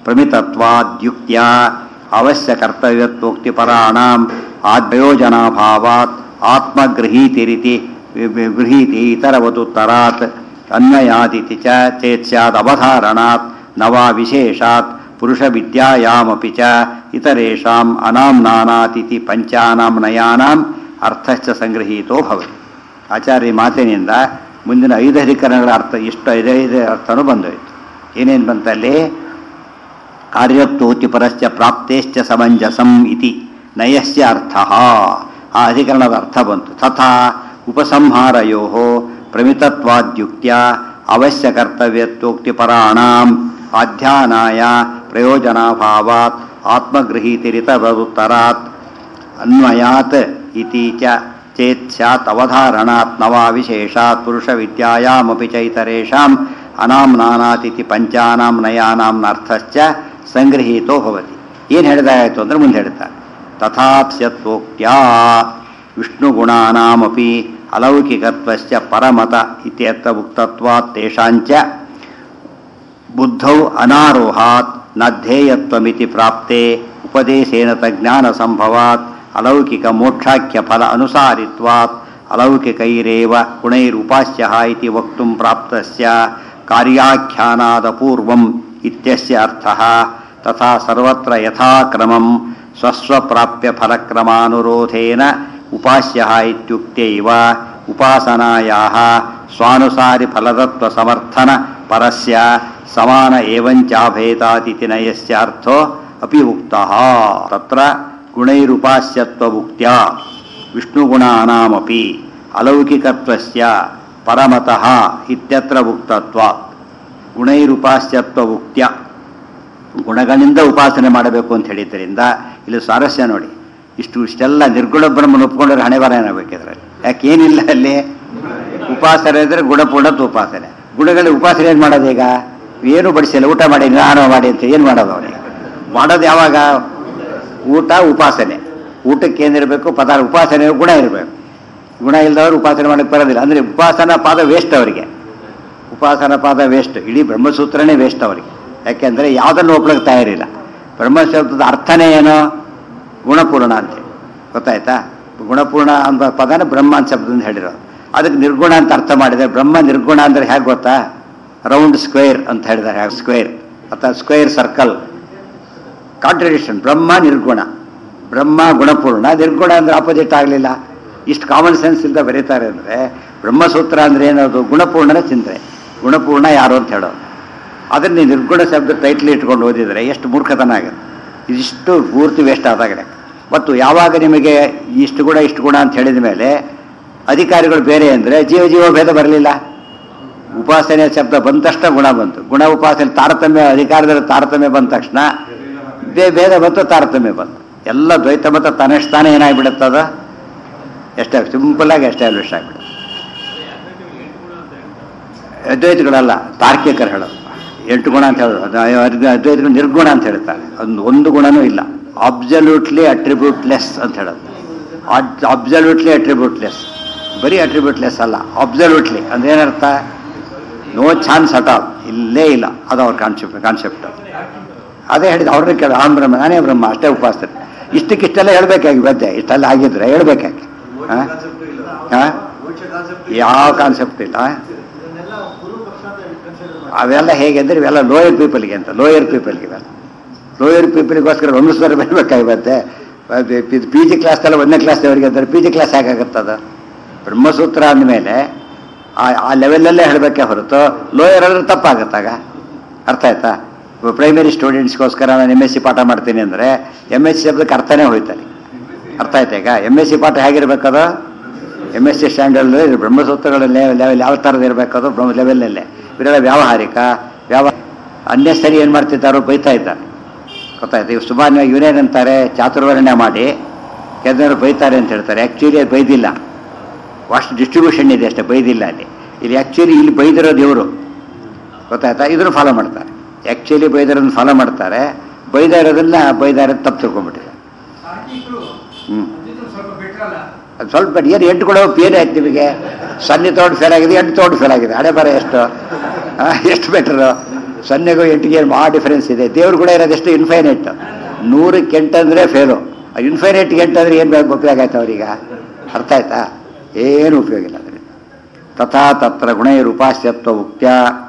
ಪ್ರಮಿತತ್ವಾದ್ಯುಕ್ತ್ಯ ಅವಶ್ಯ ಕರ್ತವ್ಯತ್ವೋಕ್ತಿಪರಾಣಾಂ ಆದ್ಯೋಜನಾಭಾವಾತ್ ಆತ್ಮಗೃಹೀತಿರಿತಿ ಗೃಹೀತಿ ಇತರವದುತ್ತರಾತ್ ಅನ್ವಯಾದಿತಿ ಚ ಚೇತ್ ಸ್ಯಾದ್ ಅವಧಾರಣಾತ್ ನವಾ ವಿಶೇಷಾತ್ ಪುರುಷವಿದ್ಯಾಯಾಮಪಿ ಚ ಇತರೇಷಾಂ ಅನಾಂನಾನಾತಿಥಿ ಪಂಚಾನಾಂನಯಾನಾಂ ಅರ್ಥಶ್ಚ ಸಂಗೃಹೀತೋ ಭವತಿ ಆಚಾರ್ಯ ಮಾತಿನಿಂದ ಮುಂದಿನ ಐದು ಅಧಿಕರಣಗಳ ಅರ್ಥ ಇಷ್ಟು ಐದೈದು ಅರ್ಥನೂ ಬಂದೋಯ್ತು ಏನೇನು ಬಂತಲ್ಲಿ ಕಾರ್ಯತ್ವೋತಿ ಪರಶ್ಚ ಪ್ರಾಪ್ತೇಶ್ಚ ಸಮಂಜಸಂ ಇತಿ ನಯಸ್ಯ ಅರ್ಥ ಆ ಅಧಿಕರಣದ ಅರ್ಥ ಬಂತು ತಥಾ ಉಪಸಂಹಾರಯೋ ಪ್ರಮಿತತ್ವಾದ್ಯುಕ್ತ್ಯ ಅವಶ್ಯ ಕರ್ತವ್ಯತ್ವೋಕ್ತಿಪರಾಣಾಂ ಆಧ್ಯಾನಾಯ ಪ್ರಯೋಜನಾಭಾವಾತ್ ಆತ್ಮಗೃಹೀತಿರಿತರುತ್ತರಾತ್ ಅನ್ವಯಾತ್ ಇತಿ ಚ ಚೇತ್ ಸ್ಯಾತ್ ಅವಧಾರಣಾತ್ ನವಾ ವಿಶೇಷಾತ್ ಪುರುಷ ವಿದ್ಯಾಯಾಮಪಿ ಚೈತರೇಷಾಂ ಅನಾಂನಾನಾತಿಥಿ ಪಂಚಾನಾಂ ನಯಾನಾಂ ಅರ್ಥಶ್ಚ ಸಂಗೃಹೀತೋ ಭವತಿ ಏನು ಹೇಳಿದಾಗಾಯಿತು ಅಂದರೆ ಮುಂದೆ ಹೇಳ್ತಾರೆ ತಥಾತ್ಸ್ಯತ್ವೋಕ್ತ್ಯಾ ವಿಷ್ಣುಗುಣಾನಾಮಪಿ ಅಲೌಕಿಕತ್ವಶ್ಚ ಪರಮತ ಇತ್ಯರ್ಥ ಉಕ್ತತ್ವಾತ್ ತೇಷಾಂಚ ಬುದ್ಧೌ ಅನಾರೋಹಾತ್ ನ ಧ್ಯೇಯತ್ವಮಿತಿ ಪ್ರಾಪ್ತೆ ಉಪದೇಶೇನ ತಜ್ಞಾನ ಸಂಭವಾತ್ ಅಲೌಕಿಕ ಮೋಕ್ಷಾಖ್ಯ ಫಲ ಅನುಸಾರಿತ್ವಾತ್ ಅಲೌಕಿಕೈರೇವ ಗುಣೈರುಪಾಸ್ಯ ಇತಿ ವಕ್ತುಂ ಪ್ರಾಪ್ತಸ್ಯ ಕಾರ್ಯಾಖ್ಯಾನಾದ ಪೂರ್ವಂ ಇತ್ಯಸ್ಯ ಅರ್ಥಃ ತಥಾ ಸರ್ವತ್ರ ಯಥಾಕ್ರಮಂ ಸ್ವಸ್ವಪ್ರಾಪ್ಯ ಫಲಕ್ರಮಾನುರೋಧೇನ ಉಪಾಸ್ಯ ಇತ್ಯುಕ್ತೈವ ಉಪಾಸನಾಯಾಹ ಸ್ವಾನುಸಾರಿ ಫಲದತ್ವ ಸಮರ್ಥನ ಪರಸ್ಯ ಸಮಾನ ಏವಂಚಾಭೇದಾದಿತಿ ನಯಸ್ಯ ಅರ್ಥೋ ಅಪಿ ಉಕ್ತಃ ತತ್ರ ಗುಣೈರುಪಾಸ್ಯತ್ವ ಉಕ್ತ್ಯ ವಿಷ್ಣುಗುಣಾನಾಮಪಿ ಅಲೌಕಿಕತ್ವಸ್ಯ ಪರಮತಃ ಇತ್ಯತ್ರ ಉಕ್ತತ್ವಾತ್ ಗುಣೈರುಪಾಸ್ಯತ್ವ ಉಕ್ತ್ಯ ಗುಣಗಳಿಂದ ಉಪಾಸನೆ ಮಾಡಬೇಕು ಅಂತ ಹೇಳಿದ್ದರಿಂದ ಇಲ್ಲಿ ಸ್ವಾರಸ್ಯ ನೋಡಿ ಇಷ್ಟು ಇಷ್ಟೆಲ್ಲ ನಿರ್ಗುಣ ಬ್ರಹ್ಮನ ಒಪ್ಕೊಂಡ್ರೆ ಹಣೆ ಬರ ಏನಾಗಬೇಕಿದ್ರೆ ಯಾಕೆ ಏನಿಲ್ಲ ಅಲ್ಲಿ ಉಪಾಸನೆ ಅಂದರೆ ಗುಣಪೂರ್ಣತ್ವ ಉಪಾಸನೆ ಗುಣಗಳ ಉಪಾಸನೆ ಏನು ಮಾಡೋದು ಈಗ ಏನು ಬಡಿಸಿಲ್ಲ ಊಟ ಮಾಡಿ ನಿಧಾನ ಮಾಡಿ ಅಂತ ಏನು ಮಾಡೋದು ಅವನಿಗೆ ಮಾಡೋದು ಯಾವಾಗ ಊಟ ಉಪಾಸನೆ ಊಟಕ್ಕೆ ಏನಿರಬೇಕು ಪದಾರ್ಥ ಉಪಾಸನೆ ಗುಣ ಇರಬೇಕು ಗುಣ ಇಲ್ಲದವರು ಉಪಾಸನೆ ಮಾಡಕ್ಕೆ ಬರೋದಿಲ್ಲ ಅಂದರೆ ಉಪಾಸನಾ ಪಾದ ವೇಸ್ಟ್ ಅವರಿಗೆ ಉಪಾಸನಾ ಪಾದ ವೇಸ್ಟ್ ಇಡೀ ಬ್ರಹ್ಮಸೂತ್ರನೇ ವೇಸ್ಟ್ ಅವರಿಗೆ ಯಾಕೆಂದರೆ ಯಾವುದನ್ನು ಒಪ್ಲಕ್ಕೆ ತಯಾರಿಲ್ಲ ಬ್ರಹ್ಮಶಬ್ದದ ಅರ್ಥನೇ ಏನು ಗುಣಪೂರ್ಣ ಅಂತೇಳಿ ಗೊತ್ತಾಯ್ತಾ ಗುಣಪೂರ್ಣ ಅಂತ ಪದನ ಬ್ರಹ್ಮ ಅಂತ ಶಬ್ದದಿಂದ ಹೇಳಿರೋದು ಅದಕ್ಕೆ ನಿರ್ಗುಣ ಅಂತ ಅರ್ಥ ಮಾಡಿದರೆ ಬ್ರಹ್ಮ ನಿರ್ಗುಣ ಅಂದರೆ ಹೇಗೆ ಗೊತ್ತಾ ರೌಂಡ್ ಸ್ಕ್ವೇರ್ ಅಂತ ಹೇಳಿದ್ದಾರೆ ಹೇಗೆ ಸ್ಕ್ವೇರ್ ಅಥವಾ ಸ್ಕ್ವೇರ್ ಸರ್ಕಲ್ ಕಾಂಟ್ರಡಿಕ್ಷನ್ ಬ್ರಹ್ಮ ನಿರ್ಗುಣ ಬ್ರಹ್ಮ ಗುಣಪೂರ್ಣ ನಿರ್ಗುಣ ಅಂದರೆ ಆಪೋಸಿಟ್ ಆಗಲಿಲ್ಲ ಇಷ್ಟು ಕಾಮನ್ ಸೆನ್ಸ್ ಇಲ್ಲದೆ ಬರೀತಾರೆ ಅಂದರೆ ಬ್ರಹ್ಮಸೂತ್ರ ಅಂದರೆ ಏನದು ಗುಣಪೂರ್ಣನ ಚಿಂತನೆ ಗುಣಪೂರ್ಣ ಯಾರು ಅಂತ ಹೇಳೋದು ಅದನ್ನು ನೀವು ನಿರ್ಗುಣ ಶಬ್ದ ಟೈಟ್ಲ್ ಇಟ್ಕೊಂಡು ಓದಿದರೆ ಎಷ್ಟು ಮೂರ್ಖತನ ಆಗುತ್ತೆ ಇದಿಷ್ಟು ಪೂರ್ತಿ ವೇಸ್ಟ್ ಆದಾಗಲೇ ಮತ್ತು ಯಾವಾಗ ನಿಮಗೆ ಇಷ್ಟು ಗುಣ ಇಷ್ಟು ಗುಣ ಅಂತ ಹೇಳಿದ ಮೇಲೆ ಅಧಿಕಾರಿಗಳು ಬೇರೆ ಅಂದರೆ ಜೀವ ಜೀವ ಭೇದ ಬರಲಿಲ್ಲ ಉಪಾಸನೆ ಶಬ್ದ ಬಂದ ತಕ್ಷಣ ಗುಣ ಬಂತು ಗುಣ ಉಪಾಸನೆ ತಾರತಮ್ಯ ಅಧಿಕಾರದಲ್ಲಿ ತಾರತಮ್ಯ ಬಂದ ತಕ್ಷಣ ಬೇ ಭೇದ ಬಂತು ತಾರತಮ್ಯ ಬಂತು ಎಲ್ಲ ದ್ವೈತ ಮತ ತನ್ನಷ್ಟು ತಾನೇ ಏನಾಗ್ಬಿಡುತ್ತದ ಎಷ್ಟೇ ಸಿಂಪಲ್ಲಾಗಿ ಎಸ್ಟಾಬ್ಲಿಷ್ ಆಗಿಬಿಡುತ್ತೆ ಅದ್ವೈತಗಳಲ್ಲ ತಾರ್ಕಿಕರು ಹೇಳೋದು ಎಂಟು ಗುಣ ಅಂತ ಹೇಳೋದು ಅದು ಅದ್ವ- ಅದ್ವೈತಗಳು ನಿರ್ಗುಣ ಅಂತ ಹೇಳ್ತಾರೆ ಒಂದು ಒಂದು ಗುಣನೂ ಇಲ್ಲ ಅಬ್ಸಲ್ಯೂಟ್ಲಿ ಅಟ್ರಿಬ್ಯೂಟ್ಲೆಸ್ ಅಂತ ಹೇಳೋದು ಅಬ್ಸಲ್ಯೂಟ್ಲಿ ಅಟ್ರಿಬ್ಯೂಟ್ಲೆಸ್ ಬರೀ ಅಟ್ರಿಬ್ಯೂಟ್ಲೆಸ್ ಅಲ್ಲ ಅಬ್ಸಲ್ಯೂಟ್ಲಿ ಅಂದ್ರೆ ಏನರ್ಥ ನೋ ಚಾನ್ಸ್ ಅಟ್ ಆಲ್ ಇಲ್ಲೇ ಇಲ್ಲ ಅದು ಅವ್ರ ಕಾನ್ಸೆಪ್ಟ್ ಕಾನ್ಸೆಪ್ಟ್ ಅದೇ ಹೇಳಿದ ಅವ್ರನ್ನ ಕೇಳ ಅವನ ಬ್ರಹ್ಮ ನಾನೇ ಬ್ರಹ್ಮ ಅಷ್ಟೇ ಉಪಾಸನೆ ಇಷ್ಟಕ್ಕಿಷ್ಟೆಲ್ಲ ಹೇಳ್ಬೇಕಾಗಿ ಬಂದೆ ಇಷ್ಟೆಲ್ಲ ಆಗಿದ್ರೆ ಹೇಳ್ಬೇಕಾಗಿ ಹಾಂ ಹಾಂ ಯಾವ ಕಾನ್ಸೆಪ್ಟ್ ಇಲ್ಲ ಇದನ್ನೆಲ್ಲ ಗುರು ಪಕ್ಷಾಂತ ಕನ್ಸಿಡರ್ ಅವೆಲ್ಲ ಹೇಗೆ ಅಂದ್ರೆ ಇವೆಲ್ಲ ಲೋಯರ್ ಪೀಪಲ್ಗೆ ಅಂತ ಲೋಯರ್ ಪೀಪಲ್ಗೆ ಇವೆಲ್ಲ ಲೋಯರ್ ಪೀಪಲ್ಗೋಸ್ಕರ ಒಂದು ಸಲ ಬರಬೇಕಾಗಿರುತ್ತೆ ಪಿ ಜಿ ಕ್ಲಾಸ್ದೆಲ್ಲ ಒಂದನೇ ಕ್ಲಾಸ್ದವರಿಗೆ ಅಂತಾರೆ ಪಿ ಜಿ ಕ್ಲಾಸ್ ಹೇಗಾಗುತ್ತದ ಬ್ರಹ್ಮಸೂತ್ರ ಅಂದಮೇಲೆ ಆ ಆ ಲೆವೆಲಲ್ಲೇ ಹೇಳಬೇಕೆ ಹೊರತು ಲೋಯರ್ ಅಂದ್ರೆ ತಪ್ಪಾಗತ್ತಾಗ ಅರ್ಥ ಆಯ್ತಾ ಪ್ರೈಮರಿ ಸ್ಟೂಡೆಂಟ್ಸ್ಗೋಸ್ಕರ ನಾನು ಎಮ್ ಎಸ್ ಸಿ ಪಾಠ ಮಾಡ್ತೀನಿ ಅಂದರೆ ಎಮ್ ಎಸ್ ಸಿ ಶಬ್ದಕ್ಕೆ ಅರ್ಥನೇ ಹೋಯ್ತಾನೆ ಅರ್ಥ ಆಯ್ತಾ ಈಗ ಎಮ್ ಎಸ್ ಸಿ ಪಾಠ ಹೇಗಿರ್ಬೇಕದು ಎಮ್ ಎಸ್ ಸಿ ಸ್ಟ್ಯಾಂಡರ್ಡ್ ಬ್ರಹ್ಮಸೂತ್ರಗಳ ಲೆವೆಲ್ ಯಾವ ಥರದ್ದು ಇರಬೇಕದು ಬ್ರಹ್ಮ ಲೆವೆಲಲ್ಲೇ ಇವರೆಲ್ಲ ವ್ಯಾವಹಾರಿಕ ವ್ಯಾವ ಅನ್ನೆಸರಿ ಏನು ಮಾಡ್ತಿದ್ದಾರೋ ಬೈತಾ ಇದ್ದಾರೆ ಗೊತ್ತಾಯ್ತು ಇವ್ ಸುಮಾನ್ಯವಾಗಿ ಇವರೇನಂತಾರೆ ಚಾತುರ್ವರ್ಣ್ಯ ಮಾಡಿ ಕೆಲವರು ಬೈತಾರೆ ಅಂತ ಹೇಳ್ತಾರೆ ಆ್ಯಕ್ಚುಲಿ ಅದು ಬೈದಿಲ್ಲ ಅಷ್ಟು ಡಿಸ್ಟ್ರಿಬ್ಯೂಷನ್ ಇದೆ ಅಷ್ಟೇ ಬೈದಿಲ್ಲ ಅಲ್ಲಿ ಇಲ್ಲಿ ಆ್ಯಕ್ಚುಲಿ ಇಲ್ಲಿ ಬೈದಿರೋದು ಇವರು ಗೊತ್ತಾಯ್ತಾ ಇದನ್ನು ಫಾಲೋ ಮಾಡ್ತಾರೆ ಆ್ಯಕ್ಚುಲಿ ಬೈದಿರೋದನ್ನ ಫಾಲೋ ಮಾಡ್ತಾರೆ ಬೈದ ಇರೋದನ್ನ ಬೈದ ಇರೋದು ತಪ್ಪು ತಿಳ್ಕೊಂಡ್ಬಿಟ್ಟಿದೆ ತಾರ್ಕಿಕರು ಹ್ಞೂ ಅದಿದ್ರು ಸ್ವಲ್ಪ ಬೆಟ್ರಲ್ಲ ಅದು ಸ್ವಲ್ಪ ಏನು ಎಂಟು ಕೊಡೋ ಪೇರೆ ಆಯ್ತು ನಿಮಗೆ ಸೊನ್ನೆ ತೋಡು ಫೇಲ್ ಆಗಿದೆ ಎಂಟು ತೋಡು ಫೇಲ್ ಆಗಿದೆ ಹಣೆ ಬರ ಎಷ್ಟು ಆ, ಎಷ್ಟು ಬೆಟ್ರು ಸೊನ್ನೆಗೂ ಎಂಟಿಗೆ ಏನು ಭಾಳ ಡಿಫರೆನ್ಸ್ ಇದೆ ದೇವ್ರು ಕೂಡ ಇರೋದೆಷ್ಟು ಇನ್ಫೈನೈಟ್ ನೂರಕ್ಕೆ ಎಂಟಂದರೆ ಫೇಲು ಇನ್ಫೈನೈಟ್ಗೆ ಎಂಟಂದ್ರೆ ಏನು ಉಪಯೋಗ ಆಯ್ತು ಅವ್ರೀಗ ಅರ್ಥ ಆಯ್ತಾ ಏನು ಉಪಯೋಗ ಇಲ್ಲ ಅದರಿಂದ ತಥಾ ತತ್ರ ಗುಣೈರುಪಾಸ್ಯತ್ವ ಉಕ್ತ್ಯ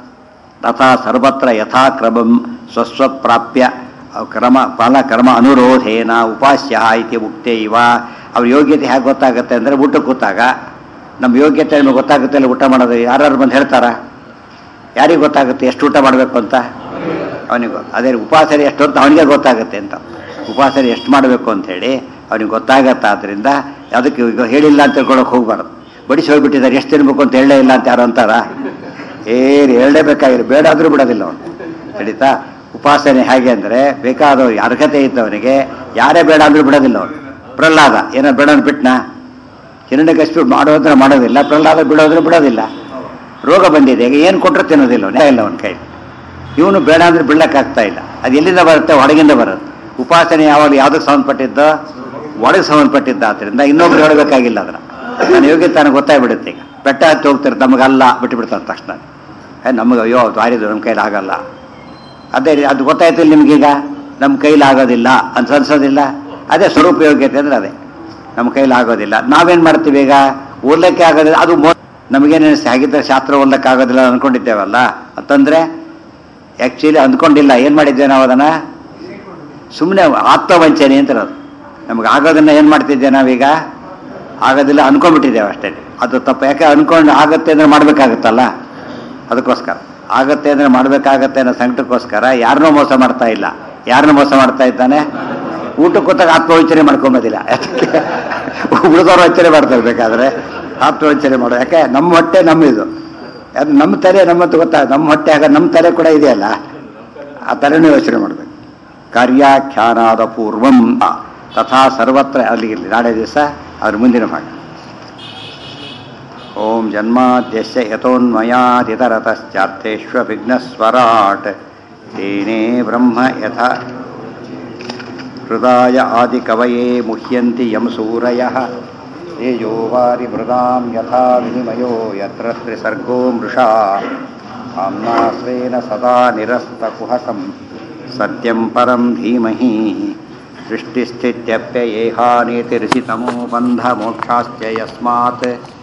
ತಥಾ ಸರ್ವತ್ರ ಯಥಾಕ್ರಮಂ ಸ್ವಸ್ವಪ್ರಾಪ್ಯ ಕ್ರಮ ಫಲ ಕರ್ಮ ಅನುರೋಧೇನ ಉಪಾಸ್ಯ ಇತಿ ಉಕ್ತೆ ಇವ ಅವ್ರ ಯೋಗ್ಯತೆ ಹೇಗೆ ಗೊತ್ತಾಗುತ್ತೆ ಅಂದರೆ ಊಟಕ್ಕೆ ಕೂತಾಗ ನಮ್ಮ ಯೋಗ್ಯತೆ ನಮಗೆ ಗೊತ್ತಾಗುತ್ತೆ ಇಲ್ಲ ಊಟ ಮಾಡೋದು ಯಾರು ಬಂದು ಹೇಳ್ತಾರಾ ಯಾರಿಗೆ ಗೊತ್ತಾಗುತ್ತೆ ಎಷ್ಟು ಊಟ ಮಾಡಬೇಕು ಅಂತ ಅವನಿಗೆ ಗೊತ್ತು ಅದೇ ಉಪಾಸನೆ ಎಷ್ಟು ಅಂತ ಅವನಿಗೆ ಗೊತ್ತಾಗುತ್ತೆ ಅಂತ ಉಪಾಸನೆ ಎಷ್ಟು ಮಾಡಬೇಕು ಅಂತೇಳಿ ಅವನಿಗೆ ಗೊತ್ತಾಗತ್ತೆ ಆದ್ದರಿಂದ ಅದಕ್ಕೆ ಈಗ ಹೇಳಿಲ್ಲ ಅಂತ ತಿಳ್ಕೊಳಕ್ಕೆ ಹೋಗ್ಬಾರ್ದು ಬಡಿಸಿ ಹೋಗ್ಬಿಟ್ಟಿದ್ದಾರೆ ಎಷ್ಟು ತಿನ್ಬೇಕು ಅಂತ ಹೇಳಲೇ ಇಲ್ಲ ಅಂತ ಯಾರು ಅಂತಾರ ಏನು ಹೇಳಲೇಬೇಕಾಗಿಲ್ಲ ಬೇಡ ಆದರೂ ಬಿಡೋದಿಲ್ಲ ಅವನು ನಡೀತಾ ಉಪಾಸನೆ ಹೇಗೆ ಅಂದರೆ ಬೇಕಾದ ಅರ್ಹತೆ ಇದ್ದವನಿಗೆ ಯಾರೇ ಬೇಡ ಅಂದ್ರೂ ಬಿಡೋದಿಲ್ಲ ಅವನು ಪ್ರಹ್ಲಾದ ಏನೋ ಬೇಡ ಬಿಟ್ನಾ ಹಿರಣ್ಯಕಶಿಪು ಮಾಡೋದ್ರ ಮಾಡೋದಿಲ್ಲ ಪ್ರಹ್ಲಾದ ಬಿಡೋದ್ರೆ ಬಿಡೋದಿಲ್ಲ ರೋಗ ಬಂದಿದೆ ಈಗ ಏನು ಕೊಟ್ಟರು ತಿನ್ನೋದಿಲ್ಲ ಅವನು ಇಲ್ಲ ಅವನ ಕೈ ಇವನು ಬೇಡ ಅಂದ್ರೆ ಬಿಡ್ಲಕ್ಕಾಗ್ತಾ ಇಲ್ಲ ಅದು ಎಲ್ಲಿಂದ ಬರುತ್ತೆ ಹೊರಗಿಂದ ಬರುತ್ತೆ ಉಪಾಸನೆ ಯಾವಾಗ ಯಾವುದಕ್ಕೆ ಸಂಬಂಧಪಟ್ಟಿದ್ದೋ ಒಳಗೆ ಸಂಬಂಧಪಟ್ಟಿದ್ದ ಆದ್ದರಿಂದ ಇನ್ನೊಬ್ರು ಹೇಳಬೇಕಾಗಿಲ್ಲ ಅದನ್ನ ನನ್ನ ಯೋಗ್ಯತೆ ನನಗೆ ಗೊತ್ತಾಗ್ಬಿಡುತ್ತೆ ಈಗ ಬೆಟ್ಟ ಹತ್ತಿ ಹೋಗ್ತಾರೆ ನಮಗಲ್ಲ ಬಿಟ್ಟು ಬಿಡ್ತಾರೆ ತಕ್ಷಣ ಏ, ನಮಗೆ ಅಯ್ಯೋ ದಾರಿದು ನಮ್ಮ ಕೈಲಿ ಆಗಲ್ಲ ಅದೇ ರೀ- ಅದು ಗೊತ್ತಾಯ್ತು ನಿಮಗೀಗ ನಮ್ಮ ಕೈಲಿ ಆಗೋದಿಲ್ಲ ಅಂತ ಅನ್ಸೋದಿಲ್ಲ ಅದೇ ಸ್ವರೂಪ ಯೋಗ್ಯತೆ ಅಂದ್ರೆ ಅದೇ ನಮ್ಮ ಕೈಲಿ ಆಗೋದಿಲ್ಲ ನಾವೇನು ಮಾಡ್ತೀವಿ ಈಗ ಓದ್ಲಿಕ್ಕೆ ಆಗೋದಿಲ್ಲ ಅದು ಮೋ ನಮಗೇನು ಅನಿಸ್ತು ಹಾಗಿದ್ದರೆ ಶಾಸ್ತ್ರ ಓದ್ಲಿಕ್ಕೆ ಆಗೋದಿಲ್ಲ ಅಂದ್ಕೊಂಡಿದ್ದೇವಲ್ಲ ಅಂತಂದರೆ ಆ್ಯಕ್ಚುಲಿ ಅಂದ್ಕೊಂಡಿಲ್ಲ ಏನು ಮಾಡಿದ್ದೇವೆ ನಾವು ಅದನ್ನು ಸುಮ್ಮನೆ ಆತ್ಮವಂಚನೆ ಅಂತ ಅದು ನಮ್ಗೆ ಆಗೋದನ್ನ ಏನು ಮಾಡ್ತಿದ್ದೆ ನಾವೀಗ ಆಗೋದಿಲ್ಲ ಅನ್ಕೊಂಡ್ಬಿಟ್ಟಿದ್ದೇವೆ ಅಷ್ಟೇ ಅದು ತಪ್ಪು ಯಾಕೆ ಅನ್ಕೊಂಡು ಆಗತ್ತೆ ಅಂದ್ರೆ ಮಾಡಬೇಕಾಗುತ್ತಲ್ಲ ಅದಕ್ಕೋಸ್ಕರ ಆಗತ್ತೆ ಅಂದ್ರೆ ಮಾಡಬೇಕಾಗತ್ತೆ ಅನ್ನೋ ಸಂಕಟಕ್ಕೋಸ್ಕರ ಯಾರನ್ನೂ ಮೋಸ ಮಾಡ್ತಾ ಇಲ್ಲ ಯಾರನ್ನೂ ಮೋಸ ಮಾಡ್ತಾ ಇದ್ದಾನೆ ಊಟಕ್ಕೆ ಕೂತಾಗ ಆತ್ಮವಂಚನೆ ಮಾಡ್ಕೊಂಬೋದಿಲ್ಲ ಯಾಕೆ ಉಳಿದವ್ರು ವಂಚನೆ ಮಾಡ್ತಾರೆ ಬೇಕಾದ್ರೆ ಆತ್ಮವಂಚನೆ ಮಾಡೋ ಯಾಕೆ ನಮ್ಮ ಹೊಟ್ಟೆ ನಮ್ಮಿದು ಅದು ನಮ್ಮ ತಲೆ ನಮ್ಮಂತ ಗೊತ್ತಾ ನಮ್ಮ ಹೊಟ್ಟೆ ಆಗ ನಮ್ಮ ತಲೆ ಕೂಡ ಇದೆಯಲ್ಲ ಆ ತಲೆನೂ ಯೋಚನೆ ಮಾಡಬೇಕು ಕಾರ್ಯಾಖ್ಯಾನಾದ ಪೂರ್ವಂ ತಥಾ ಸರ್ವತ್ರ ಅಲ್ಲಿಗೆ ನಾಳೆ ದಿವಸ ಅದ್ರ ಮುಂದಿನ ಭಾಗ ಓಂ ಜನ್ಮಾದ್ಯಸ್ಯ ಯಥೋನ್ಮಯಾದಿತರತಶ್ಚಾರ್ಥೇಶ್ವ ವಿಘ್ನಸ್ವರಾಟ್ ತೇನೇ ಬ್ರಹ್ಮ ಯಥಾ ಹೃದಯ ಆದಿಕವಯೇ ಮುಹ್ಯಂತಿ ಯಂ ಸೂರಯಃ ತೇಜೋ ವಾರಿಮೃದಾಂ ಯಥಾ ವಿನಿಮಯೋ ಯತ್ರ ತ್ರಿಸರ್ಗೋ ಮೃಷಾ ಆಮ್ನಾಸ್ವೇನ ಸದಾ ನಿರಸ್ತಕುಹಕಂ ಸತ್ಯಂ ಪರಂ ಧೀಮಹಿ ಸೃಷ್ಟಿಸ್ಥಿತ್ಯಪ್ಯಯೇಹಾನೇತಿರಿಸಿತಮೋ ಬಂಧಮೋಕ್ಷಾಶ್ಚ ಯಸ್ಮಾತ್